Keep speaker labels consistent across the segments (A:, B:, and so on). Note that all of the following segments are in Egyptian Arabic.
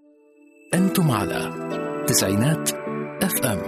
A: أنتم على تسعينات اف ام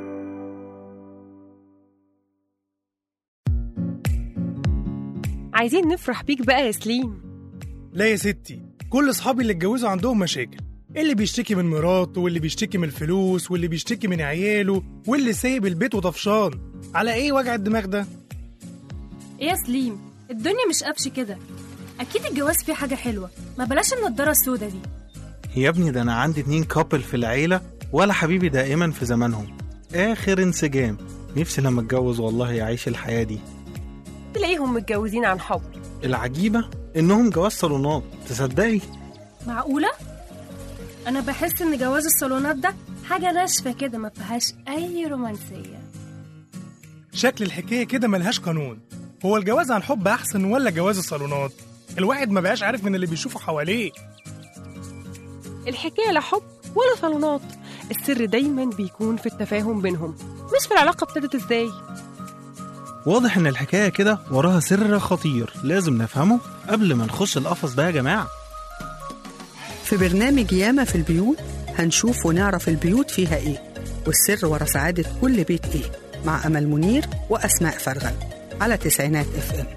B: عايزين نفرح بيك بقى يا سليم
C: لا يا ستي كل اصحابي اللي اتجوزوا عندهم مشاكل اللي بيشتكي من مراته واللي بيشتكي من الفلوس واللي بيشتكي من عياله واللي سايب البيت وطفشان على ايه وجع الدماغ ده
D: ايه يا سليم الدنيا مش قفش كده اكيد الجواز فيه حاجه حلوه ما بلاش النضاره السودا دي
E: يا ابني ده انا عندي اتنين كابل في العيلة ولا حبيبي دائما في زمانهم اخر انسجام نفسي لما اتجوز والله اعيش الحياة دي
B: تلاقيهم متجوزين عن حب
E: العجيبة انهم جواز صالونات تصدقي
D: معقوله انا بحس ان جواز الصالونات ده حاجه ناشفه كده ما فيهاش اي رومانسيه
C: شكل الحكايه كده ملهاش قانون هو الجواز عن حب احسن ولا جواز الصالونات الواحد ما بقاش عارف من اللي بيشوفه حواليه
B: الحكاية لا حب ولا صالونات السر دايما بيكون في التفاهم بينهم مش في العلاقة ابتدت ازاي
E: واضح ان الحكاية كده وراها سر خطير لازم نفهمه قبل ما نخش القفص ده يا جماعة
F: في برنامج ياما في البيوت هنشوف ونعرف البيوت فيها ايه والسر ورا سعادة كل بيت ايه مع أمل منير وأسماء فرغل على تسعينات اف ام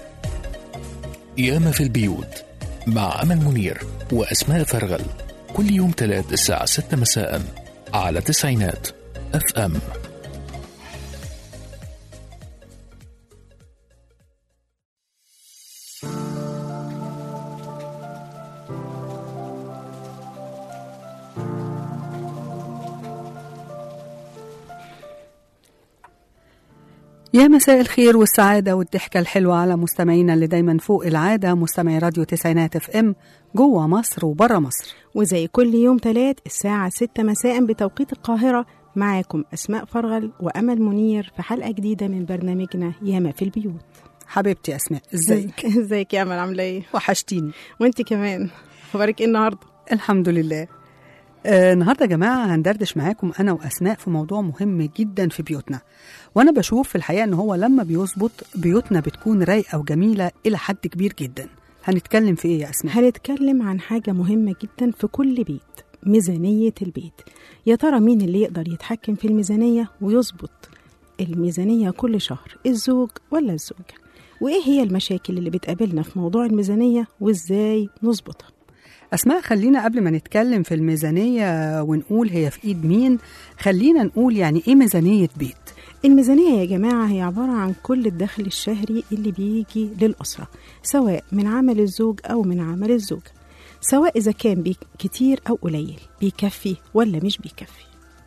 A: ياما في البيوت مع أمل منير وأسماء فرغل كل يوم تلات الساعة ستة مساء على تسعينات اف ام
F: يا مساء الخير والسعادة والضحكة الحلوة على مستمعينا اللي دايما فوق العادة مستمعي راديو تسعينات اف ام جوه مصر وبره مصر
G: وزي كل يوم تلات الساعة ستة مساء بتوقيت القاهرة معاكم أسماء فرغل وأمل منير في حلقة جديدة من برنامجنا ياما في البيوت
F: حبيبتي أسماء ازيك
G: ازيك يا أمل عاملة ايه؟
F: وحشتيني
G: وانت كمان اخبارك ايه النهاردة؟
F: الحمد لله آه النهارده يا جماعه هندردش معاكم انا واسماء في موضوع مهم جدا في بيوتنا وانا بشوف في الحقيقه ان هو لما بيظبط بيوتنا بتكون رايقه وجميله الى حد كبير جدا هنتكلم في ايه يا اسماء
G: هنتكلم عن حاجة مهمة جدا في كل بيت ميزانية البيت يا ترى مين اللي يقدر يتحكم في الميزانية ويظبط الميزانية كل شهر الزوج ولا الزوجة وإيه هي المشاكل اللي بتقابلنا في موضوع الميزانية وإزاي نظبطها
F: اسماء خلينا قبل ما نتكلم في الميزانيه ونقول هي في ايد مين خلينا نقول يعني ايه ميزانيه بيت
G: الميزانية يا جماعة هي عبارة عن كل الدخل الشهري اللي بيجي للأسرة سواء من عمل الزوج أو من عمل الزوجة سواء إذا كان بي- كتير أو قليل بيكفي ولا مش بيكفي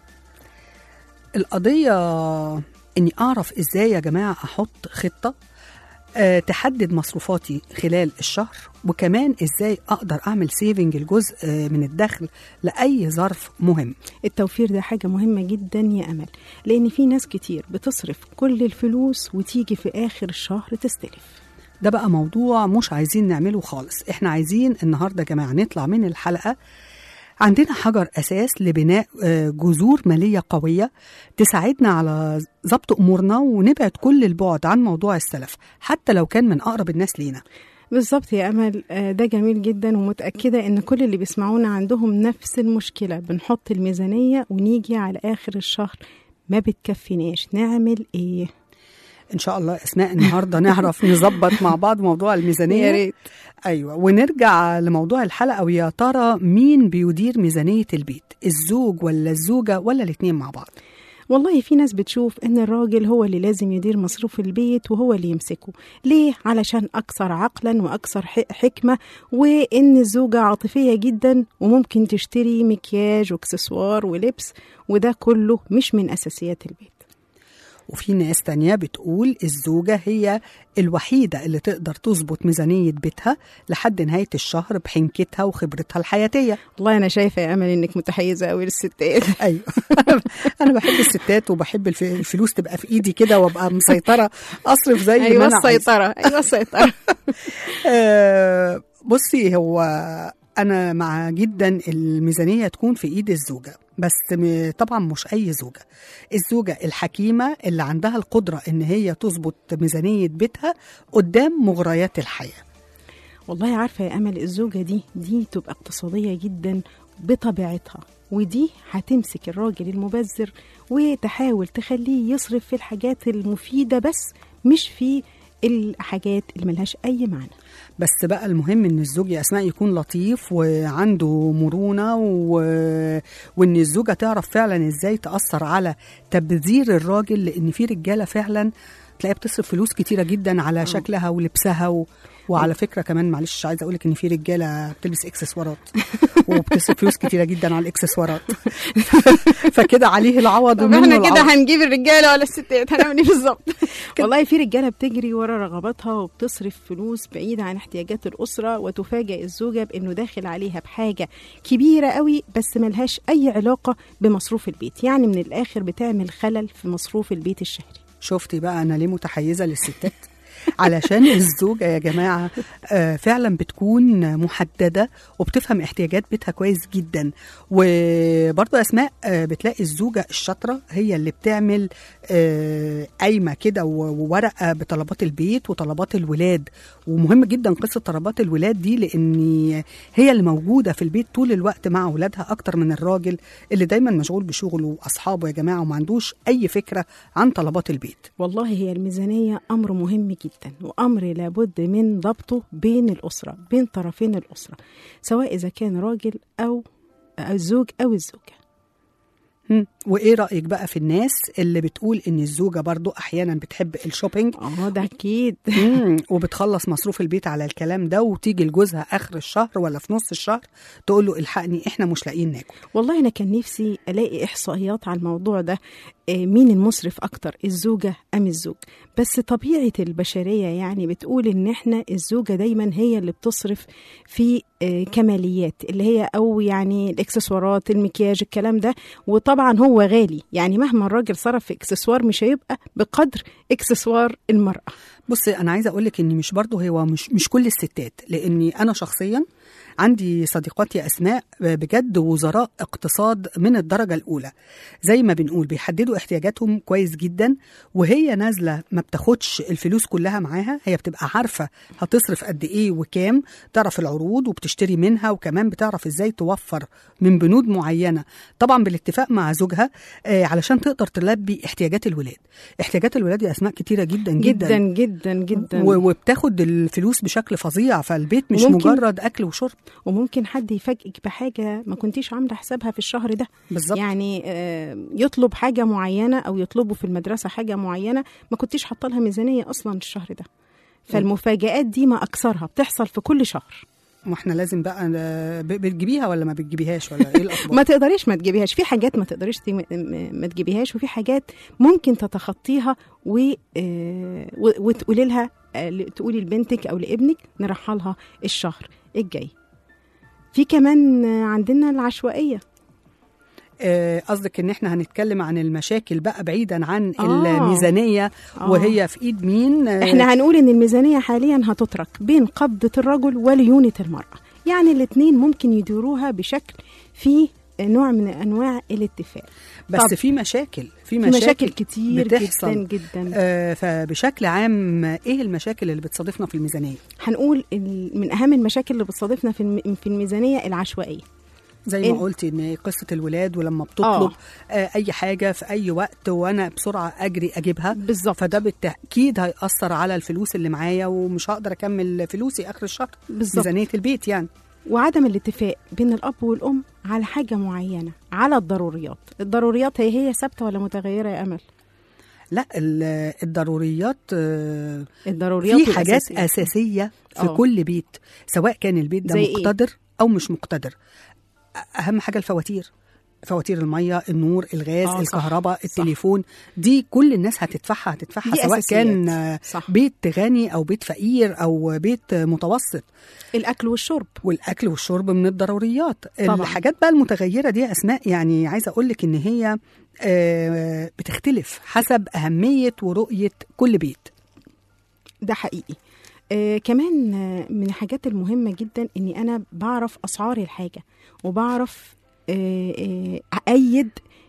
F: القضيه اني اعرف ازاي يا جماعه احط خطه أه تحدد مصروفاتي خلال الشهر وكمان ازاي اقدر اعمل سيفنج الجزء آه، من الدخل لاي ظرف مهم
G: التوفير ده حاجة مهمة جدا يا أمل لأن في ناس كتير بتصرف كل الفلوس وتيجي في آخر الشهر تستلف
F: ده بقى موضوع مش عايزين نعمله خالص احنا عايزين النهارده يا جماعه نطلع من الحلقه عندنا حجر اساس لبناء آه، جذور ماليه قويه تساعدنا على ضبط امورنا ونبعد كل البعد عن موضوع السلف حتى لو كان من اقرب الناس لينا
G: بالظبط يا أمل آه، ده جميل جدا ومتأكدة إن كل اللي بيسمعونا عندهم نفس المشكلة بنحط الميزانية ونيجي على آخر الشهر ما بتكفيناش نعمل إيه؟
F: ان شاء الله اسماء النهارده نعرف نظبط مع بعض موضوع الميزانيه
G: يا ريت.
F: ايوه ونرجع لموضوع الحلقه ويا ترى مين بيدير ميزانيه البيت الزوج ولا الزوجه ولا الاثنين مع بعض
G: والله في ناس بتشوف ان الراجل هو اللي لازم يدير مصروف البيت وهو اللي يمسكه ليه علشان اكثر عقلا واكثر ح- حكمه وان الزوجه عاطفيه جدا وممكن تشتري مكياج واكسسوار ولبس وده كله مش من اساسيات البيت
F: وفي ناس تانية بتقول الزوجة هي الوحيدة اللي تقدر تظبط ميزانية بيتها لحد نهاية الشهر بحنكتها وخبرتها الحياتية
G: والله انا شايفه يا امل انك متحيزه قوي للستات
F: أيوة أنا بحب الستات وبحب الف- الفلوس تبقى في إيدي كده وأبقى مسيطرة أصرف زي ما
G: ايوه
F: أنا عايزة.
G: السيطره ايوه السيطره
F: آه، بصي هو أنا مع جدا الميزانية تكون في إيد الزوجة بس م- طبعا مش أي زوجة الزوجة الحكيمة اللي عندها القدرة إن هي تظبط ميزانية بيتها قدام مغريات الحياة
G: والله عارفه يا امل الزوجه دي دي تبقى اقتصاديه جدا بطبيعتها ودي هتمسك الراجل المبذر وتحاول تخليه يصرف في الحاجات المفيدة بس مش في الحاجات اللي ملهاش أي معنى
F: بس بقى المهم ان الزوج يا اسماء يكون لطيف وعنده مرونه و... وان الزوجه تعرف فعلا ازاي تاثر على تبذير الراجل لان في رجاله فعلا تلاقيها بتصرف فلوس كتيره جدا على شكلها ولبسها و... وعلى فكره كمان معلش عايزه اقول لك ان في رجاله بتلبس اكسسوارات وبتصرف فلوس كتيره جدا على الاكسسوارات فكده عليه العوض
G: طب
F: ومنه
G: احنا كده
F: العوض.
G: هنجيب الرجاله ولا الستات هنعمل ايه بالظبط والله في رجاله بتجري ورا رغباتها وبتصرف فلوس بعيده عن احتياجات الاسره وتفاجئ الزوجه بانه داخل عليها بحاجه كبيره قوي بس ملهاش اي علاقه بمصروف البيت يعني من الاخر بتعمل خلل في مصروف البيت الشهري
F: شفتي بقى انا ليه متحيزه للستات علشان الزوجة يا جماعة آه، فعلا بتكون محددة وبتفهم احتياجات بيتها كويس جدا وبرضو أسماء آه، بتلاقي الزوجة الشاطرة هي اللي بتعمل آه، قايمة كده و- وورقة بطلبات البيت وطلبات الولاد ومهم جدا قصة طلبات الولاد دي لأن هي اللي موجودة في البيت طول الوقت مع ولادها أكتر من الراجل اللي دايما مشغول بشغله وأصحابه يا جماعة وما عندوش أي فكرة عن طلبات البيت
G: والله هي الميزانية أمر مهم جدا وأمر لابد من ضبطه بين الأسرة بين طرفين الأسرة سواء إذا كان راجل أو الزوج أو الزوجة
F: مم. وايه رايك بقى في الناس اللي بتقول ان الزوجه برضو احيانا بتحب الشوبينج
G: اه ده أكيد
F: مم. وبتخلص مصروف البيت على الكلام ده وتيجي لجوزها اخر الشهر ولا في نص الشهر تقول له الحقني احنا مش لاقيين ناكل
G: والله أنا كان نفسي ألاقي إحصائيات على الموضوع ده آه، مين المسرف أكتر الزوجة أم الزوج بس طبيعة البشرية يعني بتقول إن إحنا الزوجة دايما هي اللي بتصرف في آه، كماليات اللي هي أو يعني الإكسسوارات المكياج الكلام ده وطبعا هو غالي يعني مهما الراجل صرف في إكسسوار مش هيبقى بقدر إكسسوار المرأة
F: بصي انا عايزه اقول لك ان مش برضو هو مش مش كل الستات لاني انا شخصيا عندي صديقات يا اسماء بجد وزراء اقتصاد من الدرجه الاولى زي ما بنقول بيحددوا احتياجاتهم كويس جدا وهي نازله ما بتاخدش الفلوس كلها معاها هي بتبقى عارفه هتصرف قد ايه وكام تعرف العروض وبتشتري منها وكمان بتعرف ازاي توفر من بنود معينه طبعا بالاتفاق مع زوجها آه علشان تقدر تلبي احتياجات الولاد احتياجات الولاد يا اسماء كتيره جدا جدا,
G: جدا جدا جدا
F: و- وبتاخد الفلوس بشكل فظيع فالبيت مش
G: وممكن-
F: مجرد اكل وشرب
G: وممكن حد يفاجئك بحاجة ما كنتيش عاملة حسابها في الشهر ده
F: بالظبط
G: يعني آه، يطلب حاجة معينة أو يطلبوا في المدرسة حاجة معينة ما كنتيش حاطة لها ميزانية أصلا الشهر ده فالمفاجآت دي ما أكثرها بتحصل في كل شهر
F: واحنا لازم بقى آه، ب- بتجيبيها ولا ما بتجيبيهاش ولا ايه الاخبار
G: ما تقدريش ما تجيبيهاش في حاجات ما تقدريش تي- م- ما تجيبيهاش وفي حاجات ممكن تتخطيها و... آه، و- وتقولي لها آه، ل- تقولي لبنتك او لابنك نرحلها الشهر الجاي في كمان آه، عندنا العشوائيه
F: آه، قصدك ان احنا هنتكلم عن المشاكل بقى بعيدا عن
G: آه.
F: الميزانيه
G: آه.
F: وهي في ايد مين آه،
G: احنا هنقول ان الميزانيه حاليا هتترك بين قبضه الرجل وليونه المراه يعني الاثنين ممكن يديروها بشكل فيه نوع من انواع الاتفاق
F: بس
G: طب.
F: في مشاكل في
G: في
F: مشاكل,
G: مشاكل كتير
F: بتحصل.
G: جدا جدا
F: آه، فبشكل عام آه، ايه المشاكل اللي بتصادفنا في الميزانيه
G: هنقول ال- من اهم المشاكل اللي بتصادفنا في الم- في الميزانيه العشوائيه
F: زي
G: إن-
F: ما قلتي ان قصه الولاد ولما بتطلب
G: آه.
F: آه. اي حاجه في اي وقت وانا بسرعه اجري اجيبها
G: بالظبط
F: فده بالتاكيد هياثر على الفلوس اللي معايا ومش هقدر اكمل فلوسي اخر الشهر
G: بالظبط
F: ميزانيه البيت يعني
G: وعدم الاتفاق بين الاب والام على حاجه معينه على الضروريات الضروريات هي هي ثابته ولا متغيره يا امل
F: لا ال- الضروريات آه،
G: الضروريات
F: في حاجات
G: والأساسيات.
F: اساسيه في
G: آه.
F: كل بيت سواء كان البيت ده
G: زي إيه؟
F: مقتدر او مش مقتدر اهم حاجه الفواتير فواتير الميه النور الغاز
G: آه،
F: آه
G: صح،
F: الكهرباء
G: صح.
F: التليفون دي كل الناس هتدفعها هتدفعها
G: دي
F: سواء
G: أساسيات.
F: كان آه،
G: صح
F: بيت غني او بيت فقير او بيت متوسط
G: الاكل والشرب
F: والاكل والشرب من الضروريات
G: طبعاً.
F: الحاجات بقى المتغيره دي يا اسماء يعني عايزه اقول لك ان هي آه، بتختلف حسب اهميه ورؤيه كل بيت
G: ده حقيقي آه كمان آه من الحاجات المهمة جدا اني انا بعرف اسعار الحاجة وبعرف آه آه اأيد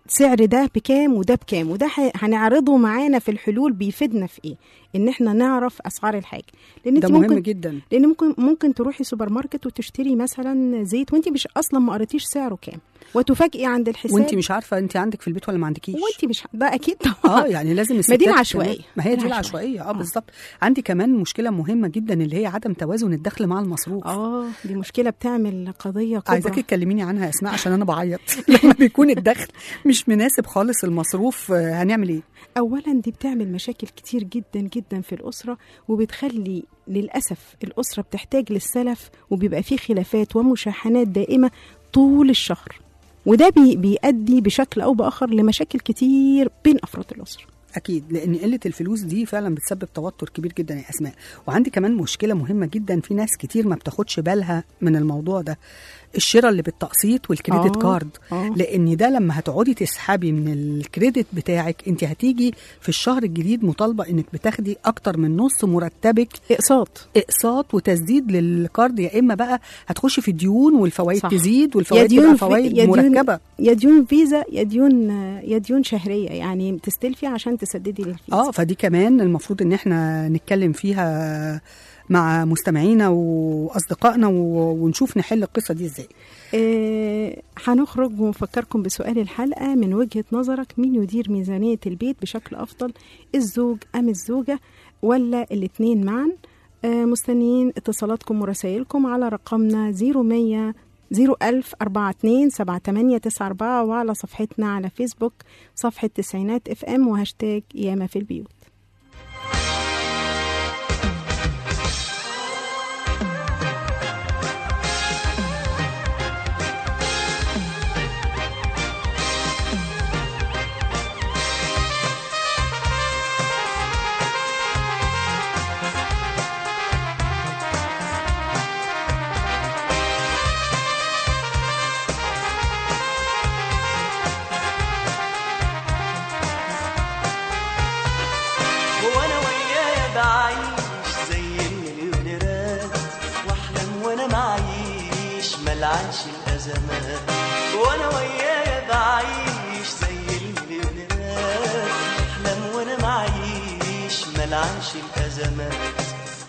G: سعر ده بكام وده بكام وده ح- هنعرضه معانا في الحلول بيفيدنا في ايه ان احنا نعرف اسعار الحاجه لان
F: ده
G: انت
F: مهم
G: ممكن
F: جدا
G: لان ممكن ممكن تروحي سوبر ماركت وتشتري مثلا زيت وانت مش اصلا ما قريتيش سعره كام وتفاجئي عند الحساب
F: وانت مش عارفه انت عندك في البيت ولا ما عندكيش
G: وانت مش ده اكيد طبعا
F: اه يعني لازم
G: ما
F: الستات
G: دي
F: كمان-
G: العشوائية.
F: ما هي
G: دي
F: دي
G: العشوائية.
F: العشوائيه اه
G: آه.
F: بالظبط عندي كمان مشكله مهمه جدا اللي هي عدم توازن الدخل مع المصروف
G: اه دي مشكله بتعمل قضيه كبرى
F: عايزاكي تكلميني عنها يا اسماء عشان انا بعيط لما بيكون الدخل مش مناسب خالص المصروف آه، هنعمل ايه
G: اولا دي بتعمل مشاكل كتير جدا جدا في الاسره وبتخلي للاسف الاسره بتحتاج للسلف وبيبقى فيه خلافات ومشاحنات دائمه طول الشهر وده بي بيؤدي بشكل او باخر لمشاكل كتير بين افراد الاسره
F: اكيد لان قله الفلوس دي فعلا بتسبب توتر كبير جدا يا اسماء وعندي كمان مشكله مهمه جدا في ناس كتير ما بتاخدش بالها من الموضوع ده الشراء اللي بالتقسيط والكريدت
G: آه،
F: كارد
G: آه.
F: لان ده لما هتقعدي تسحبي من الكريدت بتاعك انت هتيجي في الشهر الجديد مطالبه انك بتاخدي اكتر من نص مرتبك
G: اقساط
F: اقساط وتسديد للكارد يا اما بقى هتخشي في ديون والفوائد
G: صح.
F: تزيد
G: يا
F: والفوائد
G: ديون
F: تبقى
G: في-
F: فوائد
G: يا ديون-
F: مركبه
G: يا ديون فيزا يا ديون يا ديون شهريه يعني تستلفي عشان تسددي للفيزا
F: اه فدي كمان المفروض ان احنا نتكلم فيها مع مستمعينا واصدقائنا و- ونشوف نحل القصه دي ازاي
G: آه، هنخرج ونفكركم بسؤال الحلقة من وجهة نظرك مين يدير ميزانية البيت بشكل أفضل الزوج أم الزوجة ولا الاتنين معا آه، مستنيين اتصالاتكم ورسائلكم على رقمنا 0100 01000 42 7894 وعلى صفحتنا على فيسبوك صفحة تسعينات اف ام وهاشتاج ياما في البيوت
H: وانا وياه بعيش زي المليونيرات واحلم وانا معيش ملعنش الازمات وانا وياه بعيش زي المليونيرات واحلم وانا معيش ملعنش الازمات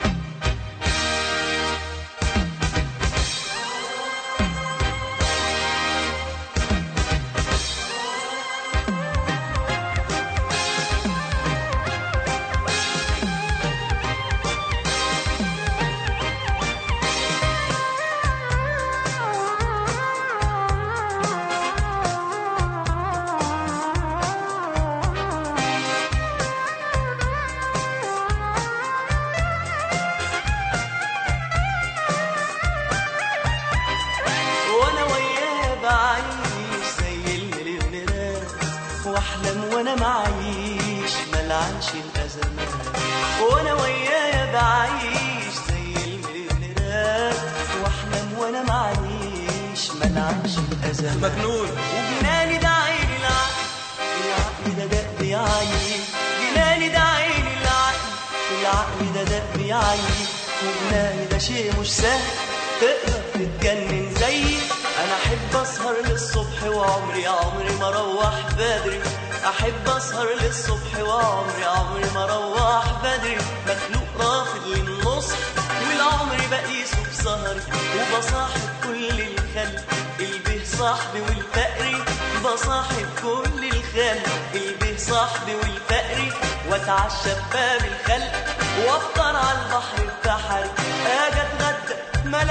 H: وانا وياه بعيش زي المليونيرات واحلم وانا معيش ملعنش الازمات وانا وياه بعيش زي المليونيرات واحلم وانا معيش ملعنش الازمات مجنون وجناني ده عيني العقل العقل ده دق يعيني جناني ده عيني العقل العقل ده دق يعيني وجناني ده شيء مش سهل تقدر تتجنن زيي انا احب اسهر للصبح وعمري عمري ما اروح بدري احب اسهر للصبح وعمري عمري ما اروح بدري مخلوق رافض للنص والعمر بقيسه بسهري وبصاحب كل الخلق البه صاحبي والفقري بصاحب كل الخلق البه صاحبي والفقري واتعشى بباب الخلق وافطر على البحر بتاعي اجي اتغدى ما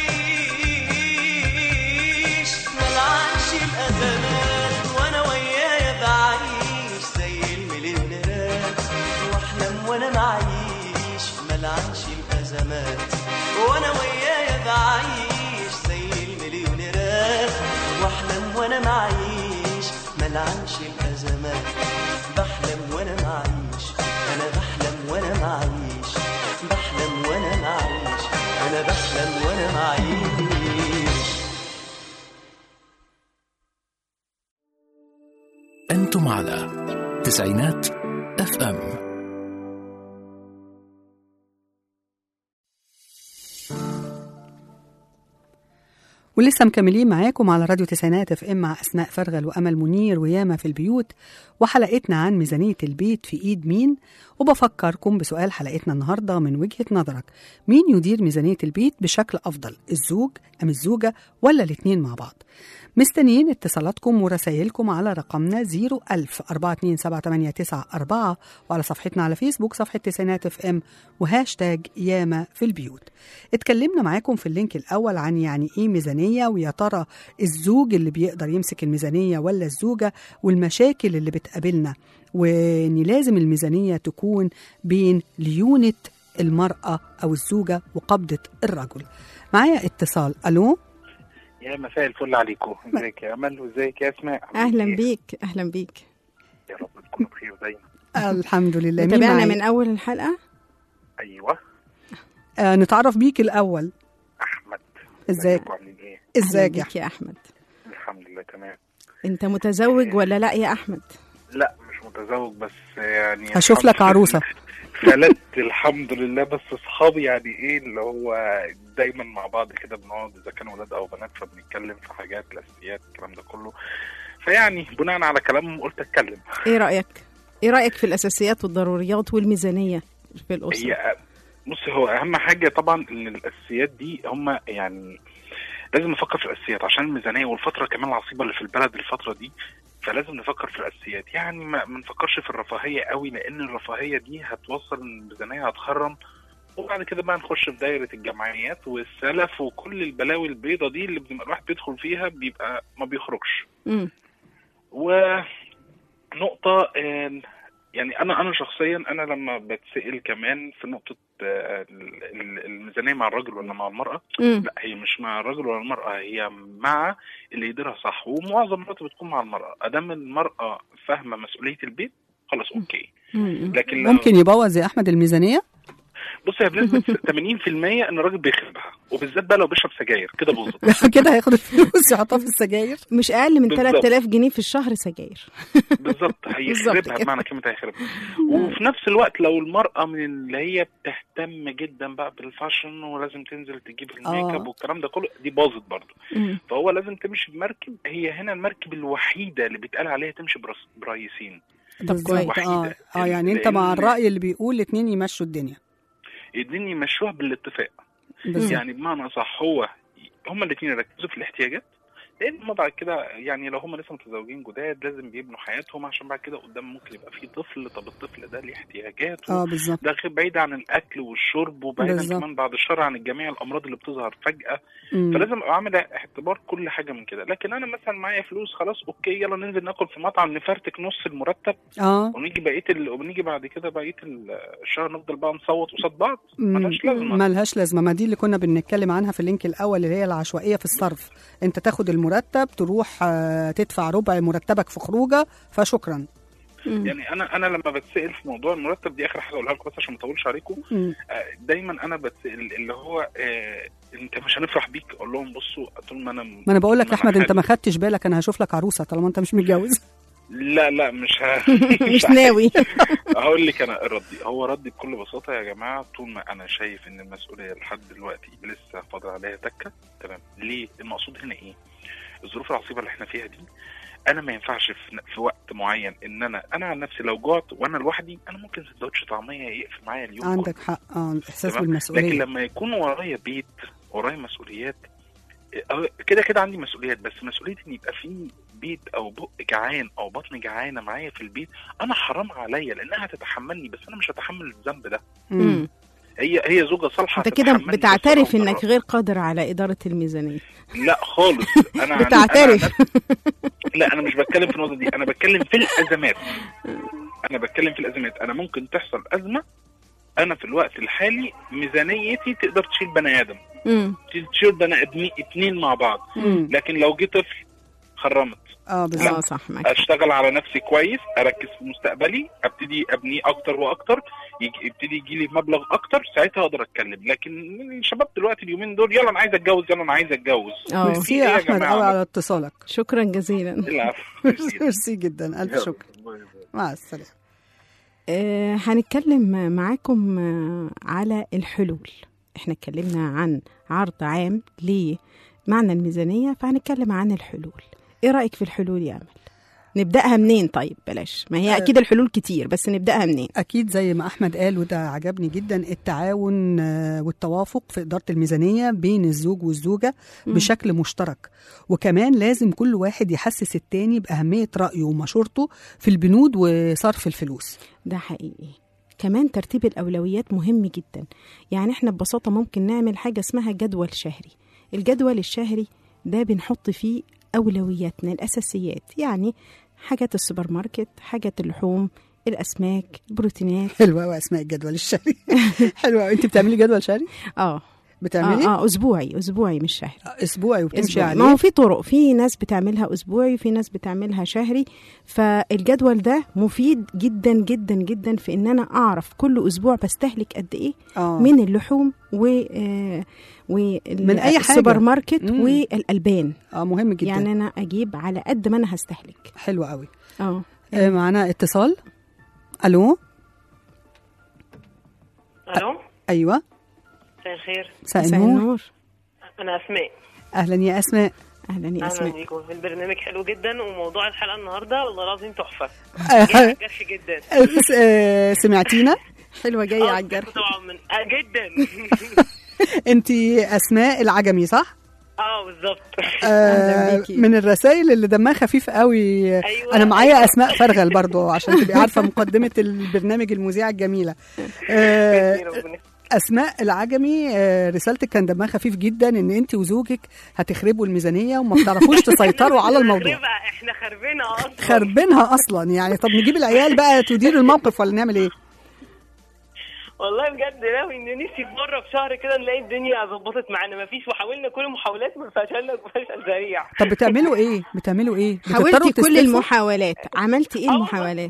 H: الاقيش ملعنش الازمات وانا ويايا بعيش زي المليونيرات واحلم وانا معيش ملعنش الازمات وانا ويايا بعيش زي المليونيرات واحلم وانا معيش ملعنش الازمات بحلم وانا معيش انا بحلم وانا معيش بحلم وانا معيش انا بحلم وانا معيش
A: أنتم على تسعينات اف ام
F: ولسه مكملين معاكم على راديو تسعينات اف ام مع اسماء فرغل وامل منير وياما في البيوت وحلقتنا عن ميزانيه البيت في ايد مين وبفكركم بسؤال حلقتنا النهارده من وجهه نظرك مين يدير ميزانيه البيت بشكل افضل الزوج ام الزوجه ولا الاتنين مع بعض مستنيين اتصالاتكم ورسائلكم على رقمنا 01000 4278994 وعلى صفحتنا على فيسبوك صفحة تسعينات اف ام وهاشتاج ياما في البيوت اتكلمنا معاكم في اللينك الأول عن يعني ايه ميزانية ويا ترى الزوج اللي بيقدر يمسك الميزانية ولا الزوجة والمشاكل اللي بتقابلنا وان لازم الميزانية تكون بين ليونة المرأة أو الزوجة وقبضة الرجل معايا اتصال ألو
I: يا مساء الفل عليكم ازيك يا امل وازيك يا اسماء
G: اهلا
I: إيه؟
G: بيك اهلا بيك
I: يا رب تكونوا بخير دايما
F: الحمد لله مين
G: متابعنا
F: معايا؟
G: من اول الحلقه
I: ايوه
F: آه نتعرف بيك الأول
I: احمد
F: ازيك
I: ازيكم عاملين ايه
F: ازيك يا
G: بيك يا احمد
I: الحمد لله تمام
G: انت متزوج ولا لا يا احمد
I: لا مش متزوج بس يعني
F: هشوف
I: الحمد
F: لك عروسة.
I: فلت الحمد لله بس اصحابي يعني ايه اللي هو دايما مع بعض كده بنقعد اذا كانوا ولاد او بنات فبنتكلم في حاجات الاساسيات الكلام ده كله فيعني بناء على كلامهم قلت اتكلم
G: ايه رايك ايه رايك في الاساسيات والضروريات والميزانيه في الاسره
I: هي بص هو اهم حاجه طبعا ان الاساسيات دي هم يعني لازم نفكر في الاساسيات عشان الميزانيه والفتره كمان العصيبه اللي في البلد الفتره دي فلازم نفكر في الاساسيات يعني ما ما نفكرش في الرفاهيه قوي لان الرفاهيه دي هتوصل ان الميزانيه هتخرم وبعد كده بقى نخش في دايره الجمعيات والسلف وكل البلاوي البيضه دي اللي بيبقى الواحد بيدخل فيها بيبقى ما بيخرجش
G: مم.
I: ونقطة آه، يعني أنا أنا شخصيا أنا لما بتسأل كمان في نقطة آه، ال- ال- الميزانية مع الرجل ولا مع المرأة
G: مم.
I: لا هي مش مع الرجل ولا المرأة هي مع اللي يديرها صح ومعظم الوقت بتكون مع المرأة أدام المرأة فاهمة مسؤولية البيت خلاص أوكي
G: مم.
I: لكن لو-
F: ممكن يبوظ يا احمد الميزانيه
I: بص هي بنسبة 80% إن الراجل بيخربها وبالذات بقى لو بيشرب سجاير كده بوظت
F: كده هياخد الفلوس يحطها في السجاير
G: مش اقل من
I: بالظبط.
G: 3000 جنيه في الشهر سجاير
I: بالظبط
G: بالظبط
I: هيخربها
G: كده.
I: بمعنى كلمة هيخربها وفي نفس الوقت لو المرأة من اللي هي بتهتم جدا بقى بالفاشن ولازم تنزل تجيب الميك اب
F: آه.
I: والكلام ده كله دي باظت برضه
G: مم.
I: فهو لازم تمشي بمركب هي هنا المركب الوحيدة اللي بيتقال عليها تمشي براس- برايسين
F: بالظبط
G: كويس.
F: اه
I: وحيدة.
F: اه يعني انت
I: لأن
F: مع الراي اللي بيقول اتنين يمشوا الدنيا
I: الدنيا يمشوها بالاتفاق
F: بالظبط
I: يعني بمعنى صح هو هما الاثنين يركزوا في الاحتياجات لان هما بعد كده يعني لو هما لسه متزوجين جداد لازم بيبنوا حياتهم عشان بعد كده قدام ممكن يبقى في طفل طب الطفل ده ليه احتياجاته
F: اه بالظبط
I: ده غير بعيد عن الاكل والشرب وبعيدا
F: بالظبط.
I: كمان بعد الشر عن الجميع الامراض اللي بتظهر فجاه
F: مم.
I: فلازم ابقى عامل اعتبار كل حاجه من كده لكن انا مثلا معايا فلوس خلاص اوكي يلا ننزل ناكل في مطعم نفرتك نص المرتب
F: اه
I: ونيجي بقيه ال... ونيجي بعد كده بقيه ال- الشهر نفضل بقى نصوت قصاد بعض
F: مم.
I: ملهاش لازمه
F: ملهاش لازمه ما دي اللي كنا بنتكلم عنها في اللينك الاول اللي هي العشوائيه في الصرف انت تاخد المرتب تروح آه، تدفع ربع مرتبك في خروجه فشكرا
G: مم.
I: يعني انا انا لما بتسال في موضوع المرتب دي اخر حاجه اقولها لكم بس عشان ما اطولش عليكم
F: مم.
I: آه، دايما انا بتسال اللي هو آه، انت مش هنفرح بيك اقول لهم بصوا طول ما انا
F: ما انا بقول لك يا
I: طول
F: احمد
I: أنا
F: انت ما
I: حالي-
F: خدتش بالك انا هشوف لك عروسه طالما انت مش متجوز
I: لا لا مش ه...
G: مش ناوي
I: هقول لك انا ردي هو ردي بكل بساطه يا جماعه طول ما انا شايف ان المسؤوليه لحد دلوقتي لسه فاضل عليها تكه تمام ليه المقصود هنا ايه الظروف العصيبه اللي احنا فيها دي انا ما ينفعش في, في وقت معين ان انا انا عن نفسي لو جعت وانا لوحدي انا ممكن سندوتش طعميه يقفل معايا اليوم كله.
F: عندك حق اه الاحساس
I: تمام؟ لكن
F: بالمسؤوليه
I: لما يكون ورايا بيت ورايا مسؤوليات أه، كده كده عندي مسؤوليات بس مسؤوليه ان يبقى في بيت او بق جعان او بطن جعانه معايا في البيت انا حرام عليا لانها هتتحملني بس انا مش هتحمل الذنب ده
F: مم.
G: مم.
I: هي هي زوجه صالحه
G: انت كده
I: هتتحملني بس
G: بتعترف
I: أنا
G: انك
I: وضرر.
G: غير قادر على اداره الميزانيه
I: لا خالص انا عن-
G: بتعترف.
I: أنا عن- لا انا مش بتكلم في النقطه دي انا بتكلم في الازمات انا بتكلم في الازمات انا ممكن تحصل ازمه انا في الوقت الحالي ميزانيتي تقدر تشيل بني ادم
G: مم.
I: تشيل بني ادمين اتنين مع بعض
F: مم.
I: لكن لو جه طفل خرمت
F: اه بالظبط
G: اه صح معاك حق.
I: اشتغل على نفسي كويس اركز في مستقبلي ابتدي ابنيه اكتر واكتر يجي- يبتدي يجي لي مبلغ اكتر ساعتها اقدر اتكلم لكن الشباب دلوقتي اليومين دول يلا انا عايز اتجوز يلا انا عايز اتجوز
G: اه
F: ميرسي
I: في
F: يا
I: إيه يا
F: احمد
I: جماعة؟
F: قوي على اتصالك
G: شكرا جزيلا
I: العفو ميرسي.
F: ميرسي جدا الف شكر مع السلامه
G: آه هنتكلم معاكم آه على الحلول احنا اتكلمنا عن عرض عام معنى الميزانية فهنتكلم عن الحلول ايه رأيك في الحلول يا أمل نبدأها منين طيب بلاش ما هي أكيد الحلول كتير بس نبدأها منين
F: أكيد زي ما أحمد قال وده عجبني جدا التعاون آه، والتوافق في إدارة الميزانية بين الزوج والزوجة
G: مم.
F: بشكل مشترك وكمان لازم كل واحد يحسس التاني بأهمية رأيه ومشورته في البنود وصرف الفلوس
G: ده حقيقي كمان ترتيب الأولويات مهم جدا يعني احنا ببساطة ممكن نعمل حاجة اسمها جدول شهري الجدول الشهري ده بنحط فيه أولوياتنا الأساسيات يعني حاجات السوبر ماركت حاجات اللحوم الأسماك البروتينات
F: حلوة أوي أسماء الجدول الشهري حلوة أوي. أنت بتعملي جدول شهري؟
G: اه
F: بتعملي؟
G: اه, آه أسبوعي أسبوعي مش شهري
F: أسبوعي وبتمشي
G: أسبوعي.
F: عليه
G: ما هو في طرق في ناس بتعملها اسبوعي وفي ناس بتعملها شهري فالجدول ده مفيد جدا جدا جدا في ان انا اعرف كل اسبوع بستهلك قد ايه
F: آه.
G: من اللحوم و آه وال-
F: من أي حاجة.
G: السوبر ماركت
F: مم.
G: والالبان
F: اه مهم جدا
G: يعني انا اجيب على قد ما انا هستهلك
F: حلوة قوي
G: اه
F: آه معانا اتصال ألو
J: الو
F: أيوة
J: مساء الخير
F: مساء
G: مساء
F: النور
G: النور
J: انا اسماء
F: أهلا يا أسماء
G: اهلا يا
J: اهلا
G: اسماء
J: بيكم البرنامج حلو جدا وموضوع الحلقه النهارده والله العظيم تحفه
F: آه،
J: جاي على الجرح جدا
F: آه، سمعتينا
G: حلوه جايه
J: آه،
G: على الجرح
J: طبعا من آه جدا
F: انت اسماء العجمي صح
J: اه بالظبط
F: آه
G: بيكي.
F: من الرسائل اللي دمها خفيف قوي
J: أيوة،
F: انا معايا
J: أيوة.
F: اسماء فرغل برضو عشان تبقي عارفه مقدمه البرنامج المذيعه الجميله آه
J: ربنا
F: اسماء العجمي آه رسالتك كان دمها خفيف جدا ان انت وزوجك هتخربوا الميزانيه وما بتعرفوش تسيطروا على الموضوع
J: خربها احنا خربنا اصلا
F: خربينها اصلا يعني طب نجيب العيال بقى تدير الموقف ولا نعمل ايه
J: والله بجد ناوي ان نفسي في مره في شهر كده نلاقي الدنيا ظبطت معانا مفيش وحاولنا كل المحاولات ما فشلنا فشل ذريع
F: طب بتعملوا ايه بتعملوا ايه بتضطروا
G: حاولتي كل
F: تستلفوا؟
G: المحاولات عملتي ايه
J: آه.
G: المحاولات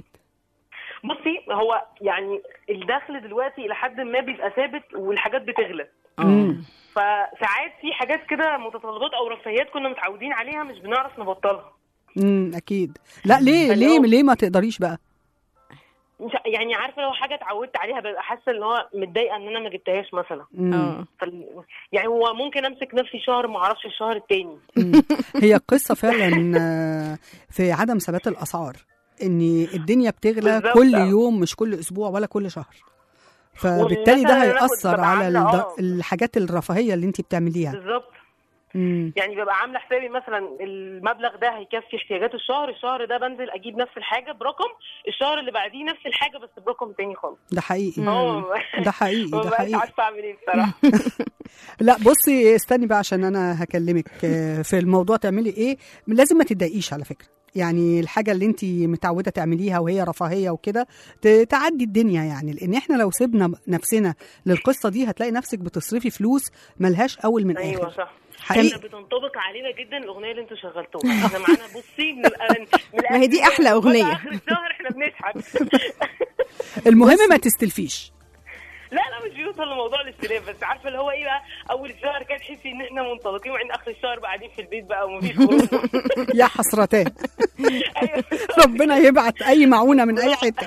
J: بصي هو يعني الدخل دلوقتي الى حد ما بيبقى ثابت والحاجات بتغلى
G: اه
J: فساعات في حاجات كده متطلبات او رفاهيات كنا متعودين عليها مش بنعرف نبطلها
F: امم اكيد لا ليه
J: فاللي
F: ليه
J: هو-
F: ليه ما تقدريش بقى
J: مش يعني عارفه لو حاجه اتعودت عليها ببقى حاسه ان هو متضايقه ان انا ما جبتهاش مثلا
F: مم.
G: اه
J: فال... يعني هو ممكن امسك نفسي شهر ما اعرفش الشهر التاني
F: مم. هي قصة فعلا آه، في عدم ثبات الأسعار إن الدنيا بتغلى
J: بالظبط،
F: كل
J: آه.
F: يوم مش كل أسبوع ولا كل شهر فبالتالي ده
J: ومثلاً أنا
F: هيأثر
J: ببقى
F: على
J: عاملة-
F: الد-
J: آه.
F: الحاجات الرفاهية اللي انت بتعمليها
J: بالظبط
F: مم.
J: يعني ببقى عامله حسابي مثلا المبلغ ده هيكفي احتياجات الشهر الشهر ده بنزل اجيب نفس الحاجه برقم الشهر اللي بعديه نفس الحاجه بس برقم تاني خالص
F: ده حقيقي
J: هو
F: ده حقيقي
J: ما
F: ده
J: بقاش
F: حقيقي
J: عارفه اعمل ايه بصراحه
F: لا بصي استني بقى عشان انا هكلمك آه، في الموضوع تعملي ايه لازم ما تتضايقيش على فكره يعني الحاجه اللي انت متعوده تعمليها وهي رفاهيه وكده ت- تعدي الدنيا يعني لان احنا لو سيبنا نفسنا للقصه دي هتلاقي نفسك بتصرفي فلوس ملهاش اول من
J: ايوه
F: اخر
J: صح
F: حقيقي.
J: كانت بتنطبق علينا جدا الاغنيه اللي انتوا شغلتوها احنا معانا بصي بنبقى من من
G: ما هي دي أحلى
J: الأول
G: أغنية.
J: لغاية اخر الشهر احنا بنشحت
F: المهم ما تستلفيش
J: لا لا مش بيوصل لموضوع الاستلاف بس عارفه اللي هو ايه بقى اول الشهر كان تحسي ان احنا منطلقين وبعدين اخر الشهر بقى قاعدين في البيت بقى ومفيش خروج
F: يا حسرتان
J: أيوة.
F: ربنا يبعت اي معونه من اي حته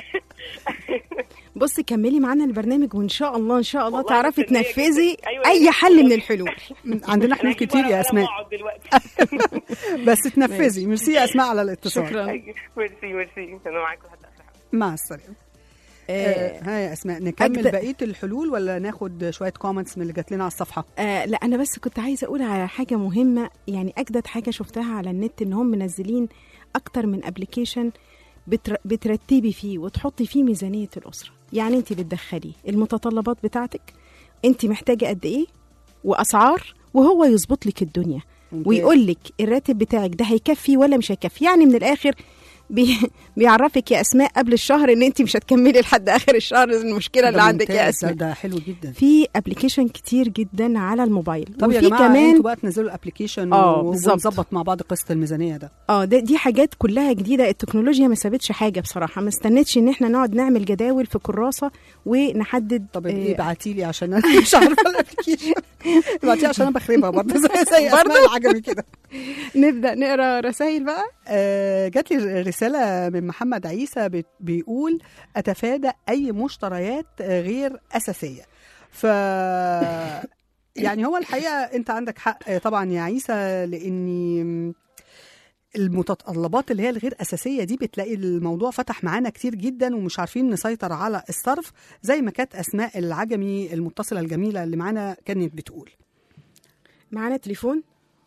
G: بصي كملي معانا البرنامج وان شاء الله ان شاء الله
J: والله
G: تعرفي
J: مستنية
G: تنفذي
J: جداً. أيوة
G: اي
J: يا
G: حل من الحلول
F: عندنا
J: أنا
F: حلول
J: هجيب
F: كتير
J: ورقة
F: يا
J: وقلم
F: اسماء
J: وأقعد دلوقتي
F: بس تنفذي ميرسي يا اسماء على الاتصال
G: شكرا
J: ميرسي ميرسي انا معاكم لحد اخر حلقة.
F: مع السلامه
G: آه
F: آه، ها يا اسماء نكمل
G: أجد-
F: بقيه الحلول ولا ناخد شويه كومنتس من اللي جات لنا على الصفحه
G: آه لا انا بس كنت عايزه اقول على حاجه مهمه يعني اجدد حاجه شفتها على النت ان هم منزلين اكتر من ابلكيشن بتر... بترتبي فيه وتحطي فيه ميزانيه الاسره يعني انت بتدخلي المتطلبات بتاعتك انت محتاجه قد ايه واسعار وهو يظبط لك الدنيا
F: ممتاز.
G: ويقول لك الراتب بتاعك ده هيكفي ولا مش هيكفي يعني من الاخر بي... بيعرفك يا اسماء قبل الشهر ان انت مش هتكملي لحد اخر الشهر المشكله اللي
F: ده
G: عندك يا
F: ممتاز،
G: اسماء
F: ده, ده حلو جدا
G: في ابلكيشن كتير جدا على الموبايل
F: طب يا
G: وفي
F: جماعه
G: كمان
F: انتوا بقى تنزلوا الابلكيشن
G: آه،
F: و-
G: بالظبط.
F: ونظبط مع بعض قصه الميزانيه ده
G: اه ده دي حاجات كلها جديده التكنولوجيا ما سابتش حاجه بصراحه ما استنتش ان احنا نقعد نعمل جداول في كراسه ونحدد
F: طب
G: آه،
F: ايه ابعتي لي عشان انا مش عارفه الابلكيشن ابعتي عشان انا بخربها برضه زي زي اسماء العجمي كده
G: نبدا نقرا رسائل بقى
F: آه، جات لي رساله من محمد عيسى بت- بيقول اتفادى اي مشتريات آه، غير اساسيه ف يعني هو الحقيقه انت عندك حق آه، طبعا يا عيسى لاني م، المتطلبات اللي هي الغير اساسيه دي بتلاقي الموضوع فتح معانا كتير جدا ومش عارفين نسيطر على الصرف زي ما كانت اسماء العجمي المتصله الجميله اللي معانا كانت بتقول
G: معانا تليفون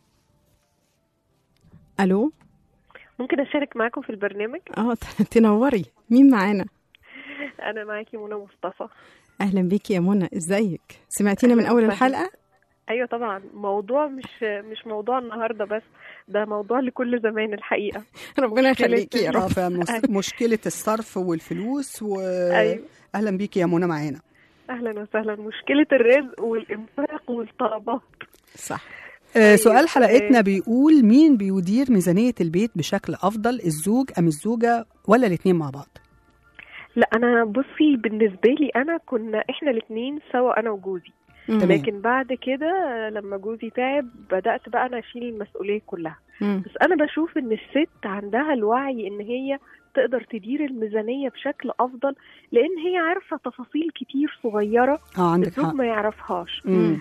G: الو
K: ممكن اشارك معاكم في البرنامج
G: اه تنوري مين معانا
K: انا معاكي منى مصطفى
G: اهلا بيكي يا منى ازيك سمعتينا من
K: أهلاً
G: اول
K: وسهلاً.
G: الحلقه
K: ايوه طبعا موضوع مش مش موضوع النهارده بس ده موضوع لكل زمان الحقيقه
G: ربنا
K: مشكلة
G: يخليكي يا
K: ال-
G: رب
F: فمس- مشكله الصرف والفلوس
K: أيوة.
F: واهلا بيكي يا منى معانا
K: اهلا وسهلا مشكله الرزق والانفاق والطلبات
G: صح
F: آه،
K: طيب،
F: سؤال حلقتنا
K: آه،
F: بيقول مين بيدير ميزانيه البيت بشكل افضل الزوج ام الزوجه ولا الاثنين مع بعض
K: لا انا بصي بالنسبه لي انا كنا احنا الاثنين سوا انا وجوزي
G: مم.
F: تمام.
K: لكن بعد كده لما جوزي تعب بدات بقى انا اشيل المسؤوليه كلها
G: مم.
K: بس انا بشوف ان الست عندها الوعي ان هي تقدر تدير الميزانيه بشكل افضل لان هي عارفه تفاصيل كتير صغيره
F: اه عندك
K: الزوج
F: حق
K: ما يعرفهاش
F: مم.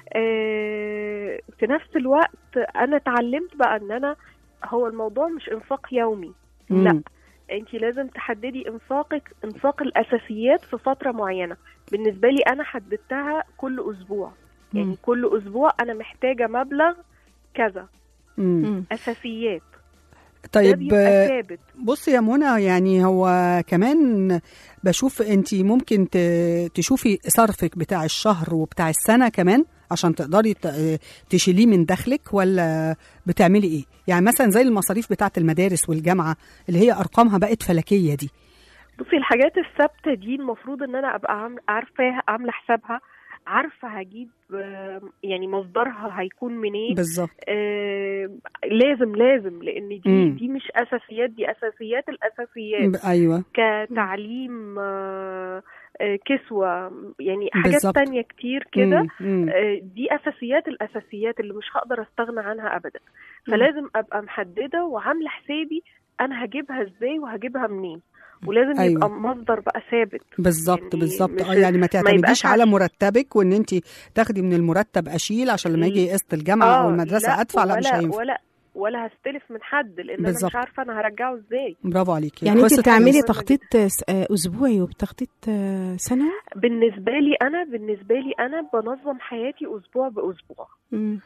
K: آه في نفس الوقت انا اتعلمت بقى ان انا هو الموضوع مش انفاق يومي
F: مم.
K: لا انت لازم تحددي انفاقك انفاق الاساسيات في فتره معينه بالنسبه لي انا حددتها كل اسبوع
F: مم.
K: يعني كل اسبوع انا محتاجه مبلغ كذا
F: مم.
G: مم.
K: اساسيات ده
F: طيب
K: بيبقى
F: آه،
K: ثابت
F: بصي يا منى يعني هو كمان بشوف انت ممكن ت- تشوفي صرفك بتاع الشهر وبتاع السنه كمان عشان تقدري ت- تشيليه من دخلك ولا بتعملي ايه يعني مثلا زي المصاريف بتاعه المدارس والجامعه اللي هي ارقامها بقت فلكيه دي
K: بصي الحاجات الثابته دي المفروض ان انا ابقى عام- عارفاها عامله حسابها عارفه هجيب آه، يعني مصدرها هيكون منين
F: بالظبط
K: آه لازم لازم لان دي
F: مم.
K: دي مش اساسيات دي اساسيات الاساسيات
F: ايوه
K: كتعليم آه آه، كسوه يعني حاجات
F: بالظبط.
K: تانية كتير كده
F: مم. مم.
K: آه، دي اساسيات الاساسيات اللي مش هقدر استغنى عنها ابدا فلازم ابقى محدده وعامله حسابي انا هجيبها ازاي وهجيبها منين ولازم
F: أيوة.
K: يبقى مصدر بقى ثابت
F: بالظبط
K: يعني
F: بالظبط
K: مش-
F: اه يعني ما تعتمديش
K: يبقاش
F: على
K: عش-
F: مرتبك وان انت تاخدي من المرتب اشيل عشان لما يجي قسط الجامعه او
K: آه،
F: المدرسه ادفع لا مش
K: ولا
F: هينفع
K: ولا ولا هستلف من حد لان انا
F: بالظبط.
K: مش عارفه انا هرجعه ازاي
F: برافو عليكي
G: يعني انت
F: قصة
G: بتعملي
F: فلوس.
G: تخطيط س- آه، اسبوعي وبتخطيط آه، سنوي
K: بالنسبه لي انا بالنسبه لي انا بنظم حياتي اسبوع باسبوع
G: مم.